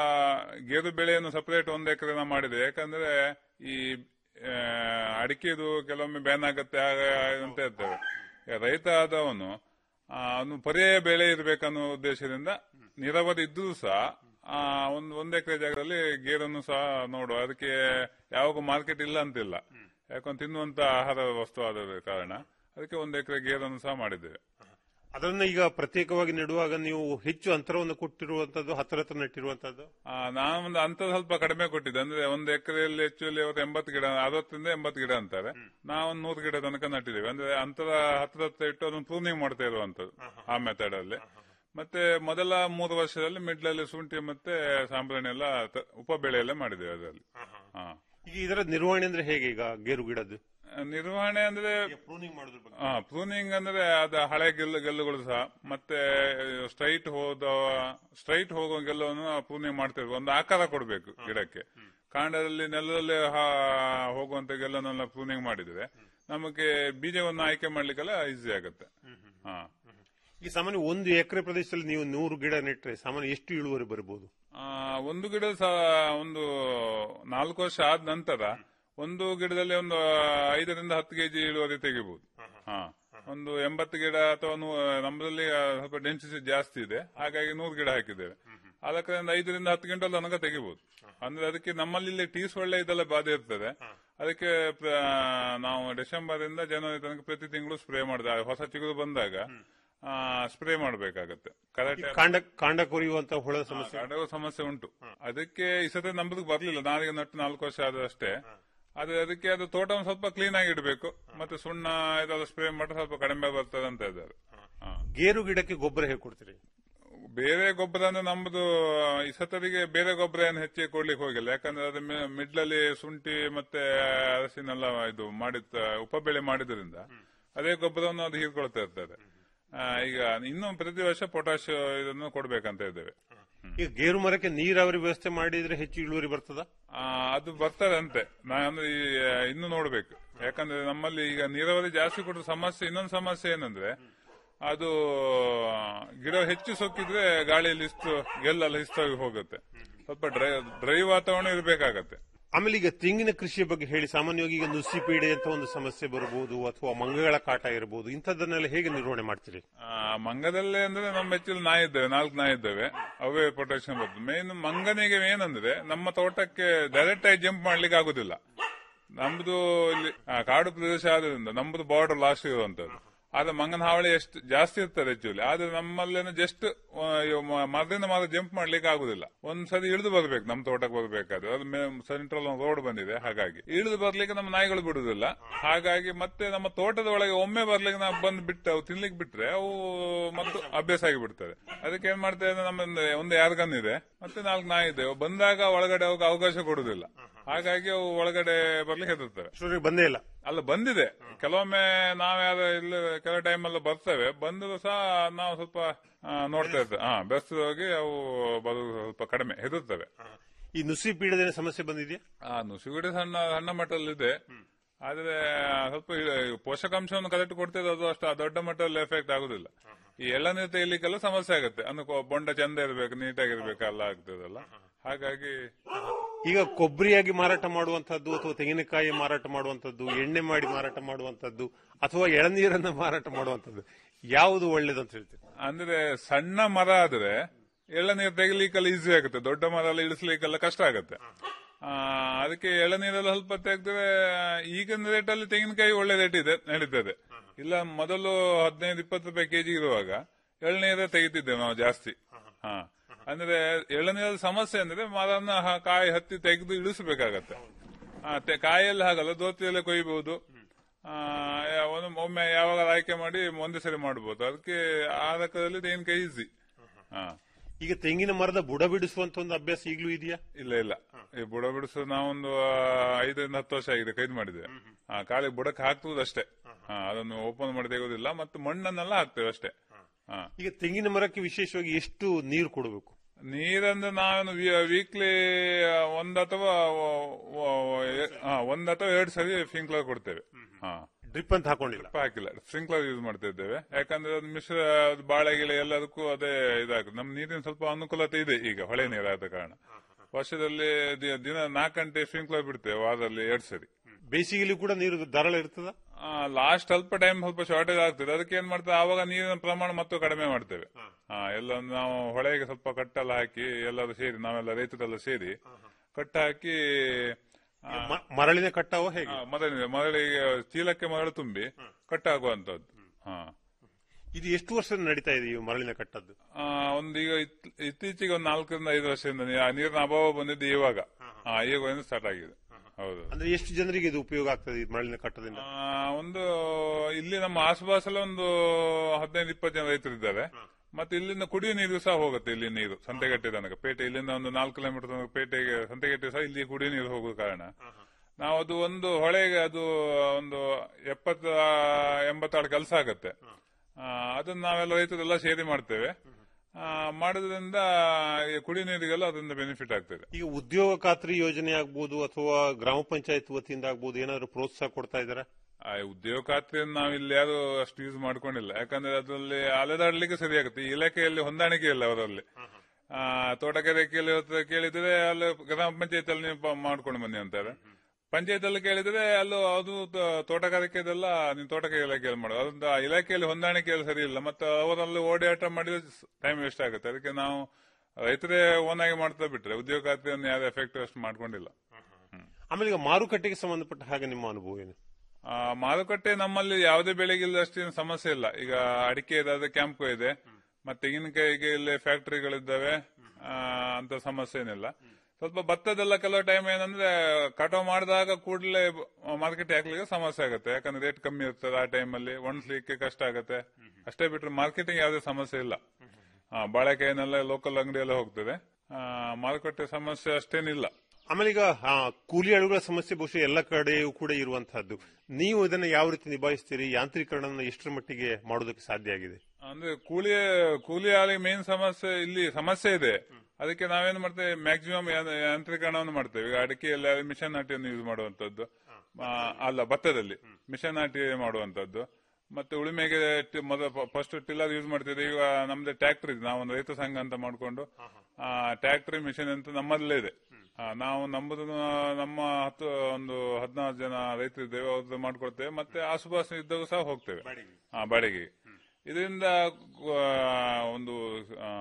Speaker 11: ಗೇರು ಬೆಳೆಯನ್ನು ಸಪರೇಟ್ ಒಂದು ಎಕರೆ ನಾವು ಮಾಡಿದೆ ಯಾಕಂದ್ರೆ ಈ ಆ, ಅಡಿಕೆದು ಕೆಲವೊಮ್ಮೆ ಬ್ಯಾನ್ ಆಗತ್ತೆ ಹಾಗೆ ಅಂತ ಇರ್ತೇವೆ ಈಗ ರೈತ ಆದವನು ಆ, ಅವನು ಪರ್ಯಾಯ ಬೆಳೆ ಇರಬೇಕನ್ನೋ ಉದ್ದೇಶದಿಂದ ನೀರಾವರಿ ಇದ್ದರೂ ಸಹ ಆ, ಒಂದು ಒಂದ್ ಎಕರೆ ಜಾಗದಲ್ಲಿ ಗೇರನ್ನು ಸಹ ನೋಡುವ ಅದಕ್ಕೆ ಯಾವಾಗ ಮಾರ್ಕೆಟ್ ಇಲ್ಲ ಅಂತಿಲ್ಲ ಯಾಕಂದ್ರೆ ತಿನ್ನುವಂತ ಆಹಾರ ವಸ್ತು ಆದ ಕಾರಣ ಅದಕ್ಕೆ ಒಂದು ಎಕರೆ ಗೇರನ್ನು ಸಹ ಮಾಡಿದ್ದೇವೆ
Speaker 10: ಅದನ್ನ ಈಗ ಪ್ರತ್ಯೇಕವಾಗಿ ನೆಡುವಾಗ ನೀವು ಹೆಚ್ಚು ಅಂತರವನ್ನು ಕೊಟ್ಟಿರುವಂತದ್ದು ಹತ್ರ ಹತ್ರ ನೆಟ್ಟಿರುವಂತದ್ದು
Speaker 11: ಆ, ನಾನೊಂದು ಅಂತ ಸ್ವಲ್ಪ ಕಡಿಮೆ ಕೊಟ್ಟಿದ್ದೆ ಅಂದ್ರೆ ಒಂದು ಎಕರೆಯಲ್ಲಿ ಹೆಚ್ಚುವಲ್ಲಿ ಅವತ್ತು ಎಂಬತ್ತು ಗಿಡ ಅರವತ್ತರಿಂದ ಎಂಬತ್ತು ಗಿಡ ಅಂತಾರೆ ನಾವೊಂದು ನೂರು ಗಿಡ ತನಕ ನಟ್ಟಿದ್ದೇವೆ ಅಂದ್ರೆ ಅಂತರ ಹತ್ರ ಹತ್ರ ಇಟ್ಟು ಅದನ್ನು ಪ್ರೂನಿಂಗ್ ಮಾಡ್ತಾ ಇರುವಂತದ್ದು ಆ ಮೆಥಡ್ ಅಲ್ಲಿ ಮತ್ತೆ ಮೊದಲ ಮೂರು ವರ್ಷದಲ್ಲಿ ಮಿಡ್ಲಲ್ಲಿ ಶುಂಠಿ ಮತ್ತೆ ಸಾಂಬ್ರಾಣಿ ಎಲ್ಲ ತ- ಉಪ ಬೆಳೆಯಲ್ಲೇ ಮಾಡಿದ್ದೇವೆ ಅದರಲ್ಲಿ ಹಾ
Speaker 10: ಈಗ ಇದರ ನಿರ್ವಹಣೆ ಅಂದ್ರೆ ಹೇಗೆ ಈಗ ಗೇರು ಗಿಡದ್ದು
Speaker 11: ನಿರ್ವಹಣೆ ಅಂದ್ರೆ
Speaker 10: ಪ್ರೂನಿಂಗ್ ಮಾಡೋದ್ರ ಬಗ್ಗೆ
Speaker 11: ಹಾ ಪ್ರೂನಿಂಗ್ ಅಂದ್ರೆ ಅದ ಹಳೆ ಗೆಲ್ಲು ಗೆಲ್ಲುಗಳು ಸಹ ಮತ್ತೆ ಸ್ಟ್ರೈಟ್ ಹೋದ ಸ್ಟ್ರೈಟ್ ಹೋಗುವ ಗೆಲ್ಲವನ್ನು ಪ್ರೂನಿಂಗ್ ಮಾಡ್ತಿರ್ಬೇಕು ಒಂದು ಆಕಾರ ಕೊಡಬೇಕು ಗಿಡಕ್ಕೆ ಕಾಂಡದಲ್ಲಿ ನೆಲದಲ್ಲಿ ಹಾ- ಹೋಗುವಂತ ಗೆಲ್ಲನೆಲ್ಲ ಪ್ರೂನಿಂಗ್ ಮಾಡಿದ್ರೆ ನಮಗೆ ಬೀಜವನ್ನು ಆಯ್ಕೆ ಮಾಡ್ಲಿಕ್ಕೆಲ್ಲ ಈಸಿ ಆಗುತ್ತೆ ಹಾ
Speaker 10: ಈ ಸಾಮಾನ್ಯ ಒಂದು ಎಕರೆ ಪ್ರದೇಶದಲ್ಲಿ ನೀವು ನೂರು ಗಿಡ ನೆಟ್ರೆ ಸಾಮಾನ್ಯ ಎಷ್ಟು ಇಳುವರಿ ಬರಬಹುದು
Speaker 11: ಆ, ಒಂದು ಗಿಡ ಸಹ ಒಂದು ನಾಲ್ಕು ವರ್ಷ ಆದ ನಂತರ ಒಂದು ಗಿಡದಲ್ಲಿ ಒಂದು ಐದರಿಂದ ಹತ್ತು ಕೆಜಿ ಇಳುವರಿ ತೆಗಿಬಹುದು ಹಾ ಒಂದು ಎಂಬತ್ತು ಗಿಡ ಅಥವಾ ನೂ- ನಮ್ಮದಲ್ಲಿ ಆ, ಸ್ವಲ್ಪ ಡೆನ್ಸಿಟಿ ಜಾಸ್ತಿ ಇದೆ ಹಾಗಾಗಿ ನೂರು ಗಿಡ ಹಾಕಿದ್ದೇವೆ ಅದಕ್ಕೆ ಒಂದು ಐದರಿಂದ ಹತ್ತು ಕ್ವಿಂಟಲ್ ತನಕ ತೆಗಿಬಹುದು ಅಂದ್ರೆ ಅದಕ್ಕೆ ನಮ್ಮಲ್ಲಿ ಇಲ್ಲಿ ಟೀ ಸೊಳ್ಳೆ ಇದೆಲ್ಲ ಬಾಧೆ ಇರ್ತದೆ ಅದಕ್ಕೆ ಪ್ರ- ನಾವು ಡಿಸೆಂಬರ್ ಇಂದ ಜನವರಿ ತನಕ ಪ್ರತಿ ತಿಂಗಳು ಸ್ಪ್ರೇ ಮಾಡಿದ ಹೊಸ ಚಿಗುರು ಬಂದಾಗ ಸ್ಪ್ರೇ ಮಾಡಬೇಕಾಗತ್ತೆ ಕರೆಕ್ಟ್
Speaker 10: ಕಾಂಡ ಕಾಂಡ ಕೊರಿಯುವಂತ ಹುಳದ ಸಮಸ್ಯೆ
Speaker 11: ಕಾಂಡವ ಸಮಸ್ಯೆ ಉಂಟು ಅದಕ್ಕೆ ಈ ಸತಿ ನಮ್ದು ಬರ್ಲಿಲ್ಲ ನಾನೀಗ ನಟ್ಟು ನಾಲ್ಕು ವರ್ಷ ಆದಷ್ಟೇ ಆದ್ರೆ ಅದಕ್ಕೆ ಅದು ತೋಟವನ್ನು ಸ್ವಲ್ಪ ಕ್ಲೀನ್ ಆಗಿ ಇಡಬೇಕು ಮತ್ತೆ ಸುಣ್ಣ ಇದೆಲ್ಲ ಸ್ಪ್ರೇ ಮಾಡಿದ್ರೆ ಸ್ವಲ್ಪ ಕಡಿಮೆ ಬರ್ತದೆ ಅಂತ ಇದ್ದಾರೆ ಹಾ.
Speaker 10: ಗೇರು ಗಿಡಕ್ಕೆ ಗೊಬ್ಬರ ಹೇಗೆ ಕೊಡ್ತೀರಿ
Speaker 11: ಬೇರೆ ಗೊಬ್ಬರ ಅಂದ್ರೆ ನಮ್ದು ಈ ಸತರಿಗೆ ಬೇರೆ ಗೊಬ್ಬರ ಏನು ಹೆಚ್ಚಿಗೆ ಕೊಡ್ಲಿಕ್ಕೆ ಹೋಗಿಲ್ಲ ಯಾಕಂದ್ರೆ ಅದು ಮಿಡ್ಲಲ್ಲಿ ಶುಂಠಿ ಮತ್ತೆ ಅರಸಿನೆಲ್ಲ ಇದು ಮಾಡಿದ ಉಪಬೆಳೆ ಮಾಡಿದ್ರಿಂದ ಅದೇ ಗೊಬ್ಬರವನ್ನು ಅದು ಹೀರ್ಕೊಳ್ತಾ ಇರ್ತದೆ ಆ, ಈಗ ಇನ್ನು ಪ್ರತಿ ವರ್ಷ ಪೊಟ್ಯಾಶ್ ಇದನ್ನು ಕೊಡ್ಬೇಕಂತ ಇದ್ದೇವೆ
Speaker 10: ಈಗ ಗೇರು ಮರಕ್ಕೆ ನೀರಾವರಿ ವ್ಯವಸ್ಥೆ ಮಾಡಿದ್ರೆ ಹೆಚ್ಚು ಇಳುವರಿ ಬರ್ತದ
Speaker 11: ಆ, ಅದು ಬರ್ತದೆ ಅಂತೆ ನಾನು ಈ ಇನ್ನು ನೋಡ್ಬೇಕು ಯಾಕಂದ್ರೆ ನಮ್ಮಲ್ಲಿ ಈಗ ನೀರಾವರಿ ಜಾಸ್ತಿ ಕೊಟ್ಟ ಸಮಸ್ಯೆ ಇನ್ನೊಂದು ಸಮಸ್ಯೆ ಏನಂದ್ರೆ ಅದು ಗಿಡ ಹೆಚ್ಚು ಸೊಕ್ಕಿದ್ರೆ ಗಾಳಿಯಲ್ಲಿ ಇಷ್ಟು ಗೆಲ್ಲೆಲ್ಲ ಇಷ್ಟಾಗಿ ಹೋಗುತ್ತೆ ಸ್ವಲ್ಪ ಡ್ರೈ ಡ್ರೈ ವಾತಾವರಣ ಇರಬೇಕಾಗತ್ತೆ
Speaker 10: ಆಮೇಲೆ ಈಗ ತೆಂಗಿನ ಕೃಷಿಯ ಬಗ್ಗೆ ಹೇಳಿ ಸಾಮಾನ್ಯವಾಗಿ ಈಗ ನುಸಿ ಪೀಡೆ ಅಂತ ಒಂದು ಸಮಸ್ಯೆ ಬರಬಹುದು ಅಥವಾ ಮಂಗಗಳ ಕಾಟ ಇರಬಹುದು ಇಂಥದ್ದನ್ನೆಲ್ಲ ಹೇಗೆ ನಿರ್ವಹಣೆ ಮಾಡ್ತೀರಿ
Speaker 11: ಆ, ಮಂಗದಲ್ಲೇ ಅಂದ್ರೆ ನಮ್ಮ ಹೆಚ್ಚಿನ ನಾಯಿ ಇದ್ದೇವೆ ನಾಲ್ಕು ನಾಯಿ ಇದ್ದೇವೆ ಅವೇ ಪ್ರೊಟೆಕ್ಷನ್ ಬರ್ತದೆ ಮೇನ್ ಮಂಗನಿಗೆ ಏನಂದ್ರೆ ನಮ್ಮ ತೋಟಕ್ಕೆ ಡೈರೆಕ್ಟ್ ಆಗಿ ಜಂಪ್ ಮಾಡ್ಲಿಕ್ಕೆ ಆಗುದಿಲ್ಲ ನಮ್ದು ಇಲ್ಲಿ ಆ, ಕಾಡು ಪ್ರದೇಶ ಆದ್ರಿಂದ ನಮ್ದು ಬಾರ್ಡರ್ ಲಾಸ್ಟ್ ಇರುವಂತದ್ದು ಆದ್ರೆ ಮಂಗನ ಹಾವಳಿ ಎಷ್ಟು ಜಾಸ್ತಿ ಇರ್ತದೆ ಆಕ್ಚುಲಿ ಆದ್ರೆ ನಮ್ಮಲ್ಲೇನು ಜಸ್ಟ್ ಮರದಿಂದ ಮರ ಜಂಪ್ ಮಾಡ್ಲಿಕ್ಕೆ ಆಗುದಿಲ್ಲ ಒಂದ್ ಸರಿ ಇಳಿದು ಬರ್ಬೇಕು ನಮ್ಮ ತೋಟಕ್ಕೆ ಬರ್ಬೇಕಾದ್ರೆ ಅದು ಸೆಂಟ್ರಲ್ ರೋಡ್ ಬಂದಿದೆ ಹಾಗಾಗಿ ಇಳಿದು ಬರ್ಲಿಕ್ಕೆ ನಮ್ಮ ನಾಯಿಗಳು ಬಿಡುದಿಲ್ಲ ಹಾಗಾಗಿ ಮತ್ತೆ ನಮ್ಮ ತೋಟದ ಒಳಗೆ ಒಮ್ಮೆ ಬರ್ಲಿಕ್ಕೆ ನಾವು ಬಂದು ಬಿಟ್ಟು ಅವು ತಿನ್ಲಿಕ್ಕೆ ಬಿಟ್ರೆ ಅವು ಮತ್ತು ಅಭ್ಯಾಸ ಆಗಿ ಬಿಡ್ತದೆ ಅದಕ್ಕೆ ಏನ್ ಮಾಡ್ತೇವೆ ಅಂದ್ರೆ ನಮ್ಮ ಒಂದು ಯಾರ್ಗನ್ ಇದೆ ಮತ್ತೆ ನಾಲ್ಕು ನಾಯಿ ಇದೆ ಅವು ಬಂದಾಗ ಒಳಗಡೆ ಹೋಗಿ ಅವಕಾಶ ಕೊಡುದಿಲ್ಲ ಹಾಗಾಗಿ ಅವು ಒಳಗಡೆ ಬರ್ಲಿಕ್ಕೆ ಹೆದರ್ತವೆ
Speaker 10: ಇಷ್ಟರವರೆಗೆ ಬಂದೇ ಇಲ್ಲ
Speaker 11: ಅಲ್ಲ ಬಂದಿದೆ ಕೆಲವೊಮ್ಮೆ ನಾವ್ಯಾರು ಇಲ್ಲಿ ಕೆಲವು ಟೈಮ್ ಎಲ್ಲ ಬರ್ತೇವೆ ಬಂದರೂ ಸಹ ನಾವು ಸ್ವಲ್ಪ ಆ, ನೋಡ್ತಾ ಇರ್ತೇವೆ ಹಾ ಬೆಸ್ಟ್ ಹೋಗಿ ಅವು ಬರೋದು ಸ್ವಲ್ಪ ಕಡಿಮೆ ಹೆದರ್ತವೆ
Speaker 10: ಈ ನುಸಿ ಪೀಡದ ಸಮಸ್ಯೆ ಬಂದಿದೆಯಾ
Speaker 11: ಆ ನುಸುಗುಡಿ ಸಣ್ಣ ಸಣ್ಣ ಮಟ್ಟದಲ್ಲಿದೆ ಆದ್ರೆ ಸ್ವಲ್ಪ ಇದು ಪೋಷಕಾಂಶವನ್ನು ಕರೆಕ್ಟ್ ಕೊಡ್ತಿದ್ರೆ ಅದು ಅಷ್ಟು ಆ ದೊಡ್ಡ ಮಟ್ಟದಲ್ಲಿ ಎಫೆಕ್ಟ್ ಆಗುದಿಲ್ಲ ಈ ಎಳ್ಳನೀರು ತೆಗಿಲಿಕ್ಕೆಲ್ಲ ಸಮಸ್ಯೆ ಆಗುತ್ತೆ ಅಂದ್ರೆ ಕೊ- ಬೊಂಡ ಚಂದ ಇರ್ಬೇಕು ನೀಟಾಗಿರ್ಬೇಕು ಎಲ್ಲ ಆಗ್ತದಲ್ಲ ಹಾಗಾಗಿ
Speaker 10: ಈಗ ಕೊಬ್ಬರಿಯಾಗಿ ಮಾರಾಟ ಮಾಡುವಂತದ್ದು ಅಥವಾ ತೆಂಗಿನಕಾಯಿ ಮಾರಾಟ ಮಾಡುವಂತದ್ದು ಎಣ್ಣೆ ಮಾಡಿ ಮಾರಾಟ ಮಾಡುವಂತದ್ದು ಅಥವಾ ಎಳನೀರನ್ನ ಮಾರಾಟ ಮಾಡುವಂತದ್ದು ಯಾವುದು ಒಳ್ಳೇದಂತ ಹೇಳ್ತೀರಿ
Speaker 11: ಅಂದ್ರೆ ಸಣ್ಣ ಮರ ಆದ್ರೆ ಎಳನೀರು ತೆಗಿಲಿಕ್ಕೆಲ್ಲ ಈಸಿ ಆಗುತ್ತೆ ದೊಡ್ಡ ಮರ ಎಲ್ಲ ಇಳಿಸ್ಲಿಕ್ಕೆಲ್ಲ ಕಷ್ಟ ಆಗುತ್ತೆ ಆ, ಅದಕ್ಕೆ ಎಳನೀರೆಲ್ಲ ಸ್ವಲ್ಪ ತೆಗೆದ್ರೆ ಈಗಿನ ರೇಟ್ ಅಲ್ಲಿ ತೆಂಗಿನಕಾಯಿ ಒಳ್ಳೆ ರೇಟ್ ಇದೆ ನಡೀತದೆ ಇಲ್ಲ ಮೊದಲು ಹದಿನೈದು ಇಪ್ಪತ್ತು ರೂಪಾಯಿ ಕೆಜಿ ಇರುವಾಗ ಎಳನೀರೇ ತೆಗಿತಿದ್ದೇವೆ ನಾವು ಜಾಸ್ತಿ ಹಾ ಅಂದ್ರೆ ಎಳನೀರದ ಸಮಸ್ಯೆ ಅಂದ್ರೆ ಮರನ ಹ- ಕಾಯಿ ಹತ್ತಿ ತೆಗೆದು ಇಳಿಸಬೇಕಾಗತ್ತೆ ಆ, ತೆ- ಕಾಯಲ್ಲಿ ಹಾಗಲ್ಲ ದೋತಿಯಲ್ಲೇ ಕೊಯ್ಬಹುದು ಆ, ಯಾ- ಒಂದು ಒಮ್ಮೆ ಯಾವಾಗ ಆಯ್ಕೆ ಮಾಡಿ ಒಂದೇ ಸರಿ ಮಾಡಬಹುದು ಅದಕ್ಕೆ ಆ ಲೆಕ್ಕದಲ್ಲಿ ತೆಂಗಿನಕಾಯಿ ಈಸಿ ಹಾ
Speaker 10: ಈಗ ತೆಂಗಿನ ಮರದ ಬುಡ ಬಿಡಿಸುವಂತ ಒಂದು ಅಭ್ಯಾಸ ಈಗಲೂ ಇದೆಯಾ
Speaker 11: ಇಲ್ಲ ಇಲ್ಲ ಈ ಬುಡ ಬಿಡಿಸು ನಾವೊಂದು ಆ, ಐದರಿಂದ ಹತ್ತು ವರ್ಷ ಆಗಿದೆ ಕೈದು ಮಾಡಿದೆ ಆ, ಖಾಲಿ ಬುಡಕ್ಕೆ ಹಾಕ್ತುದು ಅಷ್ಟೇ ಹಾ, ಅದನ್ನು ಓಪನ್ ಮಾಡಿ ತೆಗೋದಿಲ್ಲ ಮತ್ತು ಮಣ್ಣನ್ನೆಲ್ಲ ಹಾಕ್ತೇವೆ ಅಷ್ಟೇ ಹಾ
Speaker 10: ಈಗ ತೆಂಗಿನ ಮರಕ್ಕೆ ವಿಶೇಷವಾಗಿ ಎಷ್ಟು ನೀರು ಕೊಡಬೇಕು
Speaker 11: ನೀರಂದ್ರೆ ನಾನು ವೀಕ್ಲಿ ಒಂದ್ ಅಥವಾ ಹಾ, ಒಂದ್ ಅಥವಾ ಎರಡು ಸರಿ ಸ್ಪ್ರಿಂಕ್ಲರ್ ಕೊಡ್ತೇವೆ ಹಾ
Speaker 10: ಡ್ರಿಪ್ ಅಂತ ಹಾಕೊಂಡಿಲ್ಲ
Speaker 11: ಡ್ರಿಪ್ ಹಾಕಿಲ್ಲ ಸ್ಪ್ರಿಂಕ್ಲರ್ ಯೂಸ್ ಮಾಡ್ತಾ ಇದ್ದೇವೆ ಯಾಕಂದ್ರೆ ಅದು ಮಿಶ್ರ ಅದು ಬಾಳೆ ಗಿಳೆ ಎಲ್ಲದಕ್ಕೂ ಅದೇ ಇದಾಗುತ್ತೆ ನಮ್ ನೀರಿನ ಸ್ವಲ್ಪ ಅನುಕೂಲತೆ ಇದೆ ಈಗ ಹೊಳೆ ನೀರಾದ ಕಾರಣ ವರ್ಷದಲ್ಲಿ ದಿ- ದಿನ ನಾಲ್ಕು ಗಂಟೆ ಸ್ಪ್ರಿಂಕ್ಲರ್ ಬಿಡ್ತೇವೆ ವಾರದಲ್ಲಿ ಎರಡ್ ಸರಿ
Speaker 10: ಬೇಸಿಗೆಯಲ್ಲಿ ಕೂಡ ನೀರು ಧಾರಾಳ ಇರ್ತದ
Speaker 11: ಲಾಸ್ಟ್ ಸ್ವಲ್ಪ ಟೈಮ್ ಸ್ವಲ್ಪ ಶಾರ್ಟೇಜ್ ಆಗ್ತದೆ ಅದಕ್ಕೆ ಏನ್ ಮಾಡ್ತೇವೆ ಆವಾಗ ನೀರಿನ ಪ್ರಮಾಣ ಮತ್ತು ಕಡಿಮೆ ಮಾಡ್ತೇವೆ ಹಾ ಎಲ್ಲ ನಾವು ಹೊಳೆಗೆ ಸ್ವಲ್ಪ ಕಟ್ಟೆಲ್ಲ ಹಾಕಿ ಎಲ್ಲರೂ ಸೇರಿ ನಾವೆಲ್ಲ ರೈತರೆಲ್ಲ ಸೇರಿ ಕಟ್ಟ ಹಾಕಿ ಆ,
Speaker 10: ಮ- ಮರಳಿನ ಕಟ್ಟಾವ ಹೇಗೆ
Speaker 11: ಆ, ಮರಳಿನ ಮರಳಿಗೆ ಚೀಲಕ್ಕೆ ಮರಳು ತುಂಬಿ ಕಟ್ಟಾಗುವಂತದ್ದು ಹಾ
Speaker 10: ಇದು ಎಷ್ಟು ವರ್ಷದ ನಡೀತಾ ಇದೆ ಈ ಮರಳಿನ ಕಟ್ಟದ್ದು
Speaker 11: ಆ, ಒಂದು ಈಗ ಇತ್- ಇತ್ತೀಚೆಗೆ ಒಂದು ನಾಲ್ಕರಿಂದ ಐದು ವರ್ಷದಿಂದ ನೀ- ಆ ನೀರಿನ ಅಭಾವ ಬಂದಿದ್ದು ಇವಾಗ ಹಾ ಈಗ ಸ್ಟಾರ್ಟ್ ಆಗಿದೆ ಹೌದು
Speaker 10: ಅಂದ್ರೆ ಎಷ್ಟು ಜನರಿಗೆ ಇದು ಉಪಯೋಗ ಆಗ್ತದೆ ಈ ಮರಳಿನ ಕಟ್ಟದಿಂದ
Speaker 11: ಆ, ಒಂದು ಇಲ್ಲಿ ನಮ್ಮ ಆಸುಪಾಸಲ್ಲಿ ಒಂದು ಹದಿನೈದು ಇಪ್ಪತ್ತು ಜನ ರೈತರು ಇದ್ದಾರೆ ಮತ್ತೆ ಇಲ್ಲಿಂದ ಕುಡಿಯೋ ನೀರು ಸಹ ಹೋಗುತ್ತೆ ಇಲ್ಲಿ ನೀರು ಸಂತೆಗಟ್ಟೆ ತನಕ ಪೇಟೆ ಇಲ್ಲಿಂದ ಒಂದು ನಾಲ್ಕು ಕಿಲೋಮೀಟರ್ ತನಕ ಪೇಟೆಗೆ ಸಂತೆಗಟ್ಟೆ ಸಹ ಇಲ್ಲಿ ಕುಡಿಯೋ ನೀರು ಹೋಗುವ ಕಾರಣ ನಾವು ಅದು ಒಂದು ಹೊಳೆಗೆ ಅದು ಒಂದು ಎಪ್ಪತ್ತ ಎಂಬತ್ತಾರು ಕೆಲಸ ಆಗತ್ತೆ ಆ, ಅದನ್ನ ನಾವೆಲ್ಲ ರೈತರೆಲ್ಲ ಸೇರಿ ಮಾಡ್ತೇವೆ ಆ, ಮಾಡೋದ್ರಿಂದ ಈ ಕುಡಿಯೋ ನೀರಿಗೆಲ್ಲ ಅದರಿಂದ ಬೆನಿಫಿಟ್ ಆಗ್ತದೆ
Speaker 10: ಈಗ ಉದ್ಯೋಗ ಖಾತ್ರಿ ಯೋಜನೆ ಆಗ್ಬೋದು ಅಥವಾ ಗ್ರಾಮ ಪಂಚಾಯತ್ ವತಿಯಿಂದ ಆಗ್ಬೋದು ಏನಾದ್ರು ಪ್ರೋತ್ಸಾಹ ಕೊಡ್ತಾ ಇದಾರೆ
Speaker 11: ಆ ಉದ್ಯೋಗ ಖಾತ್ರಿಯನ್ನು ನಾವು ಇಲ್ಲಿ ಯಾರು ಅಷ್ಟು ಯೂಸ್ ಮಾಡ್ಕೊಂಡಿಲ್ಲ ಯಾಕಂದ್ರೆ ಅದರಲ್ಲಿ ಅಲೆದಾಡ್ಲಿಕ್ಕೆ ಸರಿಯಾಗುತ್ತೆ ಈ ಇಲಾಖೆಯಲ್ಲಿ ಹೊಂದಾಣಿಕೆ ಇಲ್ಲ ಅವರಲ್ಲಿ ಆ, ತೋಟಗಾರಿಕೆ ಕೇಳಿ ಕೇಳಿದ್ರೆ ಅಲ್ಲಿ ಗ್ರಾಮ ಪಂಚಾಯತ್ ಅಲ್ಲಿ ನೀವು ಪ- ಮಾಡ್ಕೊಂಡು ಬನ್ನಿ ಅಂತಾರೆ ಪಂಚಾಯತ್ ಅಲ್ಲಿ ಕೇಳಿದ್ರೆ ಅಲ್ಲೂ ಅದು ತ- ತೋಟಗಾರಿಕೆದೆಲ್ಲ ನೀವು ತೋಟಗಾರಿಕೆ ಇಲಾಖೆಯಲ್ಲಿ ಮಾಡೋದು ಅದರಿಂದ ಆ ಇಲಾಖೆಯಲ್ಲಿ ಹೊಂದಾಣಿಕೆಯಲ್ಲಿ ಸರಿ ಇಲ್ಲ ಮತ್ತೆ ಅವರಲ್ಲಿ ಓಡಾಟ ಮಾಡಿದ್ರೆ ಟೈಮ್ ವೇಸ್ಟ್ ಆಗುತ್ತೆ ಅದಕ್ಕೆ ನಾವು ರೈತರೇ ಓನ್ ಆಗಿ ಮಾಡ್ತಾ ಬಿಟ್ರೆ ಉದ್ಯೋಗ ಖಾತ್ರಿಯನ್ನು ಯಾರು ಎಫೆಕ್ಟ್ ಅಷ್ಟು ಮಾಡ್ಕೊಂಡಿಲ್ಲ
Speaker 10: ಆಮೇಲೆ ಈಗ ಮಾರುಕಟ್ಟೆಗೆ ಸಂಬಂಧಪಟ್ಟ ಹಾಗೆ ನಿಮ್ಮ ಅನುಭವ ಏನು
Speaker 11: ಆ, ಮಾರುಕಟ್ಟೆ ನಮ್ಮಲ್ಲಿ ಯಾವುದೇ ಬೆಳೆಗಿಲ್ಲ ಅಷ್ಟೇನು ಸಮಸ್ಯೆ ಇಲ್ಲ ಈಗ ಅಡಿಕೆ ಇದಾದ್ರೆ ಕ್ಯಾಂಪ್ ಇದೆ ಮತ್ತೆ ತೆಂಗಿನಕಾಯಿಗೆ ಇಲ್ಲಿ ಫ್ಯಾಕ್ಟರಿಗಳಿದ್ದಾವೆ ಆ, ಅಂತ ಸಮಸ್ಯೆ ಏನಿಲ್ಲ ಸ್ವಲ್ಪ ಭತ್ತದೆಲ್ಲ ಕೆಲವು ಟೈಮ್ ಏನಂದ್ರೆ ಕಟಾವ್ ಮಾಡಿದಾಗ ಕೂಡಲೇ ಮಾರ್ಕೆಟ್ ಹಾಕ್ಲಿಕ್ಕೆ ಸಮಸ್ಯೆ ಆಗುತ್ತೆ ಯಾಕಂದ್ರೆ ರೇಟ್ ಕಮ್ಮಿ ಇರ್ತದೆ ಆ ಟೈಮಲ್ಲಿ ಒಣಸ್ಲಿಕ್ಕೆ ಕಷ್ಟ ಆಗುತ್ತೆ ಅಷ್ಟೇ ಬಿಟ್ರೆ ಮಾರ್ಕೆಟಿಂಗ್ ಯಾವುದೇ ಸಮಸ್ಯೆ ಇಲ್ಲ ಆ, ಬಾಳೆಕಾಯಿನೆಲ್ಲ ಲೋಕಲ್ ಅಂಗಡಿಯೆಲ್ಲ ಹೋಗ್ತದೆ ಆ, ಮಾರುಕಟ್ಟೆ ಸಮಸ್ಯೆ ಅಷ್ಟೇನಿಲ್ಲ
Speaker 10: ಆಮೇಲೆ ಈಗ ಆ, ಕೂಲಿ ಆಳುಗಳ ಸಮಸ್ಯೆ ಬಹುಶಃ ಎಲ್ಲ ಕಡೆಯೂ ಕೂಡ ಇರುವಂತಹದ್ದು ನೀವು ಇದನ್ನ ಯಾವ ರೀತಿ ನಿಭಾಯಿಸ್ತೀರಿ ಯಾಂತ್ರೀಕರಣ ಎಷ್ಟರ ಮಟ್ಟಿಗೆ ಮಾಡೋದಕ್ಕೆ ಸಾಧ್ಯ ಆಗಿದೆ
Speaker 11: ಅಂದ್ರೆ ಕೂಲಿ ಕೂಲಿ ಆಳಿಗೆ ಮೇನ್ ಸಮಸ್ಯೆ ಇಲ್ಲಿ ಸಮಸ್ಯೆ ಇದೆ ಅದಕ್ಕೆ ನಾವೇನು ಮಾಡ್ತೇವೆ ಮ್ಯಾಕ್ಸಿಮಮ್ ಯಾಂತ್ರೀಕರಣವನ್ನು ಮಾಡ್ತೇವೆ ಈಗ ಅಡಿಕೆಯಲ್ಲಿ ಮಿಷನ್ ನಾಟಿಯನ್ನು ಯೂಸ್ ಮಾಡುವಂತದ್ದು ಆ, ಅಲ್ಲ ಭತ್ತದಲ್ಲಿ ಮಿಷನ್ ನಾಟಿ ಮಾಡುವಂತದ್ದು ಮತ್ತೆ ಉಳುಮೆಗೆ ಟಿ- ಮೊದಲ ಫಸ್ಟ್ ಟಿಲ್ಲರ್ ಯೂಸ್ ಮಾಡ್ತಿದ್ದೆ ಈಗ ನಮ್ದು ಟ್ರ್ಯಾಕ್ಟರ್ ಇದೆ ನಾವೊಂದು ರೈತ ಸಂಘ ಅಂತ ಮಾಡ್ಕೊಂಡು ಟ್ರ್ಯಾಕ್ಟರ್ ಮಿಷನ್ ಅಂತ ನಮ್ಮಲ್ಲೇ ಇದೆ ಆ, ನಾವು ನಮ್ಮದು ನಮ್ಮ ಹತ್ತು ಒಂದು ಹದಿನಾರು ಜನ ರೈತರು ಇದ್ದೇವೆ ಅವ್ರದ್ದು ಮಾಡ್ಕೊಡ್ತೇವೆ ಮತ್ತೆ ಆಸುಪಾಸು ಇದ್ದಾಗ ಸಹ ಹೋಗ್ತೇವೆ ಆ, ಬಾಡಿಗೆಗೆ ಇದರಿಂದ ಆ, ಒಂದು ಆ,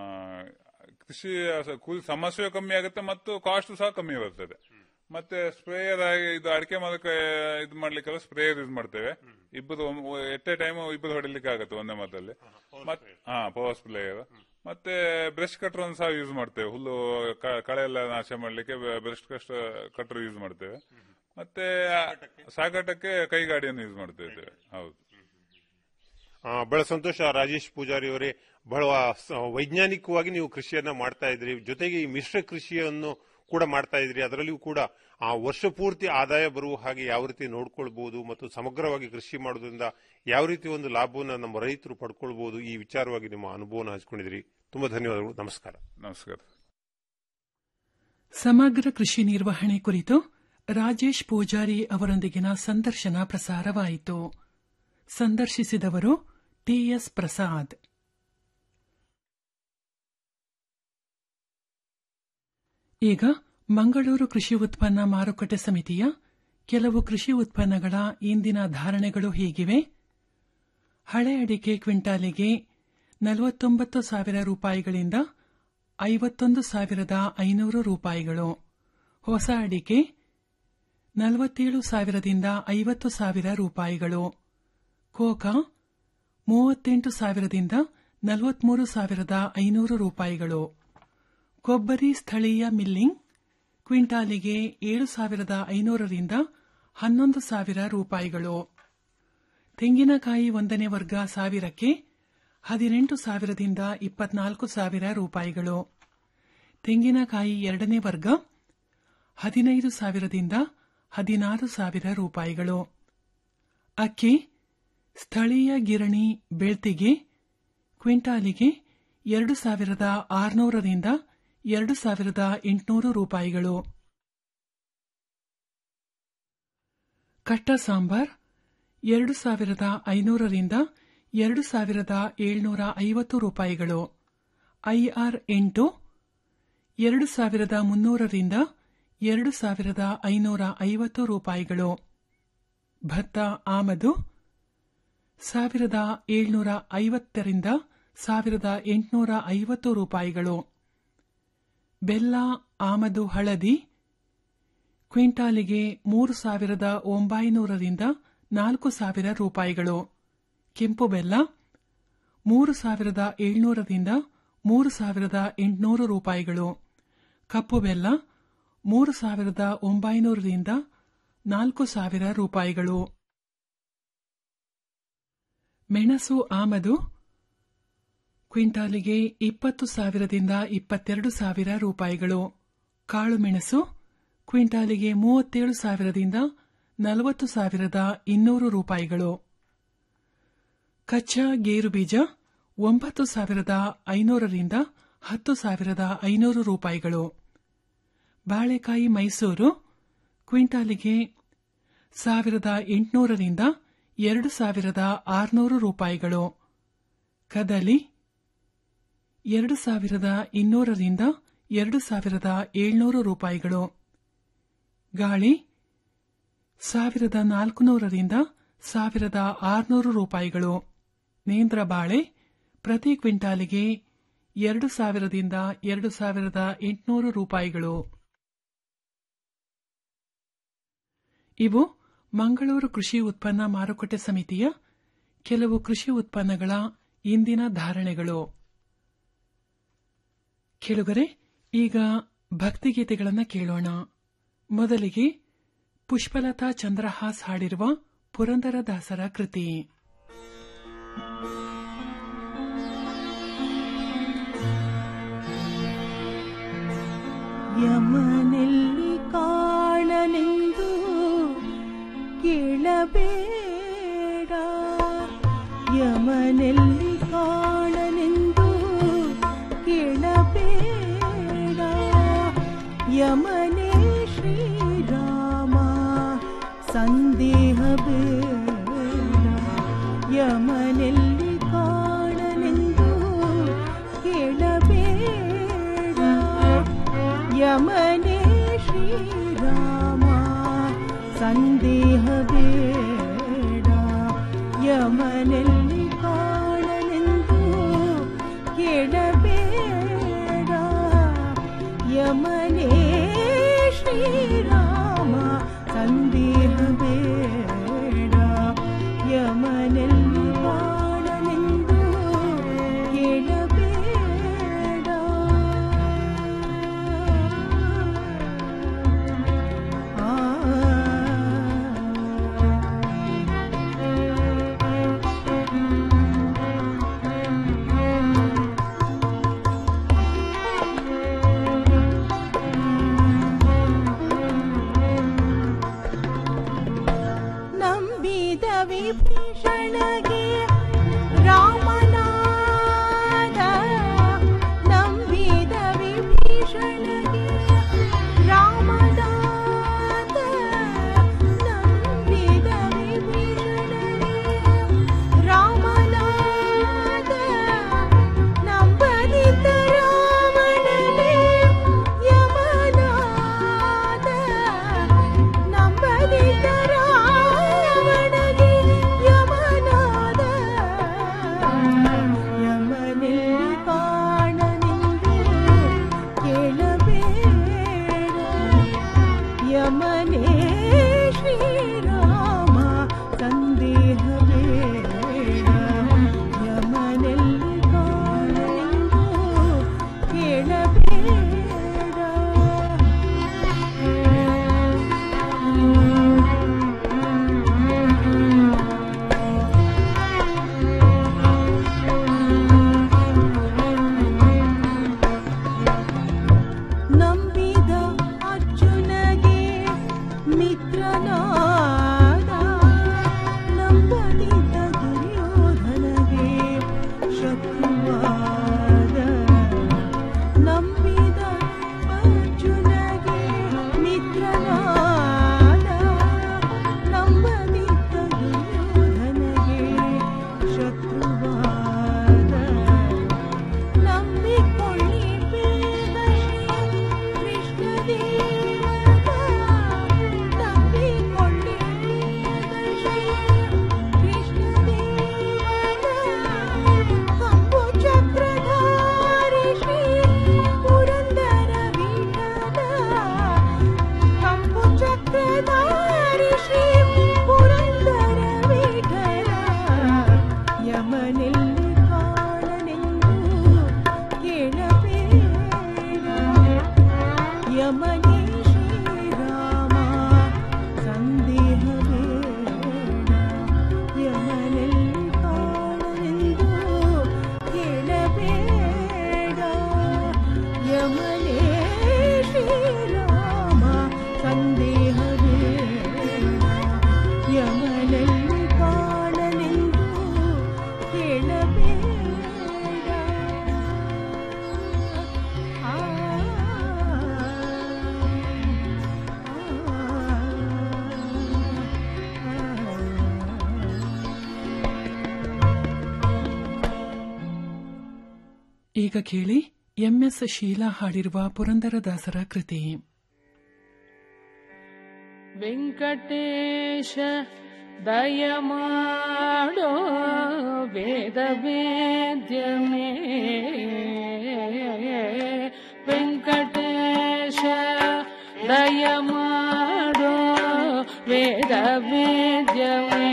Speaker 11: ಕೃಷಿ ಸ- ಕೂಲಿ ಸಮಸ್ಯೆ ಕಮ್ಮಿ ಆಗುತ್ತೆ ಮತ್ತು ಕಾಸ್ಟ್ ಸಹ ಕಮ್ಮಿ ಬರ್ತದೆ ಮತ್ತೆ ಸ್ಪ್ರೇಯರ್ ಆಗಿ ಇದು ಅಡಿಕೆ ಮರಕ್ಕೆ ಇದು ಮಾಡ್ಲಿಕ್ಕೆಲ್ಲ ಸ್ಪ್ರೇಯರ್ ಯೂಸ್ ಮಾಡ್ತೇವೆ ಇಬ್ಬರು ಎಟ್ ಎ ಟೈಮ್ ಇಬ್ಬರು ಹೊಡಿಲಿಕ್ಕೆ ಆಗುತ್ತೆ ಒಂದೇ ಮರದಲ್ಲಿ ಮತ್- ಹಾ ಪವರ್ ಸ್ಪ್ರೇಯರ್ ಮತ್ತೆ ಬ್ರಷ್ ಕಟರ್ ಅನ್ನು ಸಹ ಯೂಸ್ ಮಾಡ್ತೇವೆ ಹುಲ್ಲು ಕ- ಕಳೆ ಎಲ್ಲ ನಾಶ ಮಾಡ್ಲಿಕ್ಕೆ ಬ್ರಷ್ ಕಷ್ಟ ಕಟರ್ ಯೂಸ್ ಮಾಡ್ತೇವೆ ಮತ್ತೆ ಸಾಗಾಟಕ್ಕೆ ಕೈಗಾಡಿಯನ್ನು ಯೂಸ್ ಮಾಡ್ತೇವೆ ಹೌದು
Speaker 10: ಆ, ಬಹಳ ಸಂತೋಷ ರಾಜೇಶ್ ಪೂಜಾರಿ ಅವರೇ ಬಹಳ ಸ- ವೈಜ್ಞಾನಿಕವಾಗಿ ನೀವು ಕೃಷಿಯನ್ನ ಮಾಡ್ತಾ ಇದ್ರಿ ಜೊತೆಗೆ ಈ ಮಿಶ್ರ ಕೃಷಿಯನ್ನು ಕೂಡ ಮಾಡ್ತಾ ಇದ್ರಿ ಅದರಲ್ಲಿಯೂ ಕೂಡ ಆ ವರ್ಷ ಪೂರ್ತಿ ಆದಾಯ ಬರುವ ಹಾಗೆ ಯಾವ ರೀತಿ ನೋಡ್ಕೊಳ್ಬಹುದು ಮತ್ತು ಸಮಗ್ರವಾಗಿ ಕೃಷಿ ಮಾಡೋದ್ರಿಂದ ಯಾವ ರೀತಿ ಒಂದು ಲಾಭವನ್ನ ನಮ್ಮ ರೈತರು ಪಡ್ಕೊಳ್ಬಹುದು ಈ ವಿಚಾರವಾಗಿ ನಿಮ್ಮ ಅನುಭವನ ಹಂಚ್ಕೊಂಡಿದ್ರಿ ತುಂಬಾ ಧನ್ಯವಾದಗಳು ನಮಸ್ಕಾರ
Speaker 11: ನಮಸ್ಕಾರ
Speaker 2: ಸಮಗ್ರ ಕೃಷಿ ನಿರ್ವಹಣೆ ಕುರಿತು ರಾಜೇಶ್ ಪೂಜಾರಿ ಅವರೊಂದಿಗಿನ ಸಂದರ್ಶನ ಪ್ರಸಾರವಾಯಿತು ಸಂದರ್ಶಿಸಿದವರು ಟಿಎಸ್ ಪ್ರಸಾದ್ ಈಗ ಮಂಗಳೂರು ಕೃಷಿ ಉತ್ಪನ್ನ ಮಾರುಕಟ್ಟೆ ಸಮಿತಿಯ ಕೆಲವು ಕೃಷಿ ಉತ್ಪನ್ನಗಳ ಇಂದಿನ ಧಾರಣೆಗಳು ಹೀಗಿವೆ ಹಳೆ ಅಡಿಕೆ ಕ್ವಿಂಟಾಲಿಗೆ ನಲವತ್ತೊಂಬತ್ತು ಸಾವಿರ ರೂಪಾಯಿಗಳಿಂದ ಐವತ್ತೊಂದು ಸಾವಿರದ ಐನೂರು ರೂಪಾಯಿಗಳು ಹೊಸ ಅಡಿಕೆ ನಲವತ್ತೇಳು ಸಾವಿರದಿಂದ ಐವತ್ತು ಸಾವಿರ ರೂಪಾಯಿಗಳು ಕೋಕಾ ಮೂವತ್ತೆಂಟು ಸಾವಿರದಿಂದ ನಲವತ್ಮೂರು ಸಾವಿರದ ಐನೂರು ರೂಪಾಯಿಗಳು ಕೊಬ್ಬರಿ ಸ್ಥಳೀಯ ಮಿಲ್ಲಿಂಗ್ ಕ್ವಿಂಟಾಲಿಗೆ ಏಳು ಸಾವಿರದ ಐನೂರರಿಂದ ಹನ್ನೊಂದು ಸಾವಿರ ರೂಪಾಯಿಗಳು ತೆಂಗಿನಕಾಯಿ ಒಂದನೇ ವರ್ಗ ಸಾವಿರಕ್ಕೆ ಹದಿನೆಂಟು ಸಾವಿರದಿಂದ ಇಪ್ಪತ್ನಾಲ್ಕು ಸಾವಿರ ರೂಪಾಯಿಗಳು ತೆಂಗಿನಕಾಯಿ ಎರಡನೇ ವರ್ಗ ಹದಿನೈದು ಸಾವಿರದಿಂದ ಹದಿನಾರು ಸಾವಿರ ರೂಪಾಯಿಗಳು ಅಕ್ಕಿ ಸ್ಥಳೀಯ ಗಿರಣಿ ಬೆಳ್ತಿಗೆ ಕ್ವಿಂಟಾಲಿಗೆ ಎರಡು ಸಾವಿರದ ಆರುನೂರರಿಂದ ಎರಡು ಸಾವಿರದ ಎಂಟುನೂರು ರೂಪಾಯಿಗಳು ಕಟ್ಟ ಸಾಂಬಾರ್ ಎರಡು ಸಾವಿರದ ಐನೂರರಿಂದ ಎರಡು ಸಾವಿರದ ಏಳ್ನೂರ ಐವತ್ತು ರೂಪಾಯಿಗಳು ಐಆರ್ ಎಂಟು ಎರಡು ಸಾವಿರದ ಮುನ್ನೂರರಿಂದ ಎರಡು ಸಾವಿರದ ಐನೂರ ಐವತ್ತು ರೂಪಾಯಿಗಳು ಭತ್ತ ಆಮದು ಸಾವಿರದ ಏಳ್ನೂರ ಐವತ್ತರಿಂದ ಸಾವಿರದ ಎಂಟುನೂರ ಐವತ್ತು ರೂಪಾಯಿಗಳು ಬೆಲ್ಲ ಆಮದು ಹಳದಿ ಕ್ವಿಂಟಾಲಿಗೆ ಮೂರು ಸಾವಿರದ ಒಂಬೈನೂರರಿಂದ ನಾಲ್ಕು ಸಾವಿರ ರೂಪಾಯಿಗಳು ಕೆಂಪು ಬೆಲ್ಲ ಮೂರು ಸಾವಿರದ ಏಳ್ನೂರರಿಂದ ಮೂರು ಸಾವಿರದ ಎಂಟುನೂರು ರೂಪಾಯಿಗಳು ಕಪ್ಪು ಬೆಲ್ಲ ಮೂರು ಸಾವಿರದ ಒಂಬೈನೂರರಿಂದ ನಾಲ್ಕು ಸಾವಿರ ರೂಪಾಯಿಗಳು ಮೆಣಸು ಆಮದು ಕ್ವಿಂಟಾಲಿಗೆ ಇಪ್ಪತ್ತು ಸಾವಿರದಿಂದ ಇಪ್ಪತ್ತೆರಡು ಸಾವಿರ ರೂಪಾಯಿಗಳು ಕಾಳುಮೆಣಸು ಕ್ವಿಂಟಾಲಿಗೆ ಮೂವತ್ತೇಳು ಸಾವಿರದಿಂದ ನಲವತ್ತು ಸಾವಿರದ ಇನ್ನೂರು ರೂಪಾಯಿಗಳು ಕಚ್ಚಾ ಗೇರು ಬೀಜ ಒಂಬತ್ತು ಸಾವಿರದ ಐನೂರರಿಂದ ಹತ್ತು ಸಾವಿರದ ಐನೂರು ರೂಪಾಯಿಗಳು ಬಾಳೆಕಾಯಿ ಮೈಸೂರು ಕ್ವಿಂಟಾಲಿಗೆ ಸಾವಿರದ ಎಂಟುನೂರರಿಂದ ಎರಡು ಸಾವಿರದ ಆರುನೂರು ರೂಪಾಯಿಗಳು ಕದಲಿ ಎರಡು ಸಾವಿರದ ಇನ್ನೂರರಿಂದ ಎರಡು ಸಾವಿರದ ಏಳ್ನೂರು ರೂಪಾಯಿಗಳು ಗಾಳಿ ಸಾವಿರದ ನಾಲ್ಕುನೂರರಿಂದ ಸಾವಿರದ ಆರುನೂರು ರೂಪಾಯಿಗಳು ನೇಂದ್ರ ಬಾಳೆ ಪ್ರತಿ ಕ್ವಿಂಟಾಲಿಗೆ ಎರಡು ಸಾವಿರದಿಂದ ಎರಡು ಸಾವಿರದ ಎಂಟುನೂರು ರೂಪಾಯಿಗಳು ಇವು ಮಂಗಳೂರು ಕೃಷಿ ಉತ್ಪನ್ನ ಮಾರುಕಟ್ಟೆ ಸಮಿತಿಯ ಕೆಲವು ಕೃಷಿ ಉತ್ಪನ್ನಗಳ ಇಂದಿನ ಧಾರಣೆಗಳು ಕೆಳಗರೆ ಈಗ ಭಕ್ತಿಗೀತೆಗಳನ್ನು ಕೇಳೋಣ ಮೊದಲಿಗೆ ಪುಷ್ಪಲತಾ ಚಂದ್ರಹಾಸ್ ಹಾಡಿರುವ ಪುರಂದರದಾಸರ ಕೃತಿ
Speaker 12: ಯಮನೆಲ್ಲಿ ಕಾಣಲೆಂದು ಕೇಳಬೇಡ ಯಮನೆಲ್ಲಿ ಕಾಣಲೆಂದು ಕೇಳಬೇಡ ಯಮನೇ ಶ್ರೀರಾಮ ಸಂದೇಹ ಬೇಡ ಯಮನೆಲ್ಲಿ ಕಾಣಲೆಂದು ಕೇಳಬೇಡ ಯಮನೇ ಶ್ರೀರಾಮ ಸಂದೇಹ ಬೇಡ ಯಮನೆಲ್ಲಿ ಕಾಣಲೆಂದು ಕೇಳಬೇಡ ಯಮನೇ ಶ್ರೀರಾಮ ಸಂದೇಹ ಬೇಡ ಯಮನೆಲ್ಲಿ ಕಾಣಲೆಂದು ಕೇಳಬೇಡ ಆ ವಿಭೀಷಣಗೆ ರಾಮನಾದ ನಂಬಿದ ವಿಭೀಷಣಗೆ ರಾಮನಾದ ನಂಬಿದ ವಿಭೀಷಣಗೆ ರಾಮನಾದ ನಂಬದಿದ್ದ ರಾಮನಗೆ ಯಮನಾದ ನಂಬದಿದ್ದ ರಾವಣಗೆ ಯಮನಾದ ಯಮನೇ ಕಾಣನೆಂದು ಕೇಳಬೇಡ ಯಮನೇ ಶ್ರೀರಾಮ ಸಂದೇಹ ಬೇಡ ಯಮನೆಲ್ಲಿ ಕಾಣನೆಂದು ನಂಬಿದ ಅರ್ಜುನಗೆ ಮಿತ್ರನಾದ ನಂಬದಿದ್ದ ದುರ್ಯೋಧನಗೆ ಶತ್ರುವಾದ ನಂಬಿದ ಅರ್ಜುನಗೆ ಮಿತ್ರನಾದ ನಂಬದಿದ್ದ ದುರ್ಯೋಧನಗೆ ಶತ್ರುವಾದ ನಂಬಿಕೊಳ್ಳಿ ಬೇಗ ಶ್ರೀ ಕೃಷ್ಣದೇವರ ನಂಬಿಕೊಳ್ಳಿ ಬೇಗ ಶ್ರೀ ಕೃಷ್ಣದೇವರ ಕಂಬು ಚಕ್ರಧಾರಿ ಶ್ರೀ ಪುರಂದರ ವಿಠಲ ಕಂಬು ಚಕ್ರಧಾರಿ ಶ್ರೀ ಪುರಂದರ ವಿಠಲ ಯಮನೆಲ್ಲಿ ಕಾಣನೆಂದು ಕೇಳಬೇಡ ಯಮನೇ ಶ್ರೀರಾಮ ಸಂದೇಹ ಬೇಡ ಯಮನೆಲ್ಲಿ ಕಾಣನೆಂದು ಕೇಳಬೇಡ ಯಮನೇ ಶ್ರೀರಾಮ ಸಂದೇಹ ಬೇಡ ಯಮನೆಲ್ಲಿ ಕಾಣನೆಂದು ಕೇಳಬೇಡ ಆ
Speaker 2: ಈಗ ಕೇಳಿ ಎಂಎಸ್ ಶೀಲಾ ಹಾಡಿರುವ ಪುರಂದರದಾಸರ ಕೃತಿ
Speaker 6: ವೆಂಕಟೇಶ ದಯಮಾಡೋ ವೇದ ವೇದ್ಯಮೇ ವೆಂಕಟೇಶ ದಯಮಾಡೋ ವೇದ ವೇದ್ಯಮೇ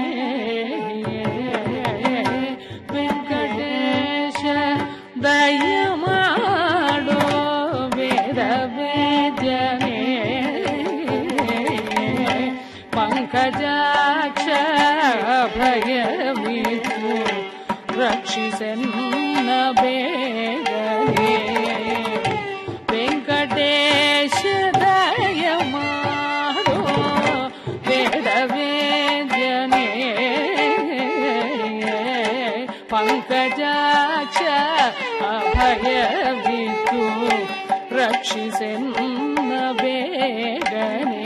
Speaker 6: ವೆಂಕಟೇಶ ದಯಮಾಡೋ ವೇದ ವೇದ್ಯಮೇ ಪಂಕಜಾಕ್ಷ ಭಯವಿತು ರಕ್ಷಿಸನ್ನ ಬೇಗನೆ ವೆಂಕಟೇಶ ದಯ ಮಾಡೋ ವೇದ ವೇದ್ಯನೇ ಪಂಕಜಾಕ್ಷ ಅಭಯವಿತು ರಕ್ಷಿಸನ್ನ ಬೇಗನೆ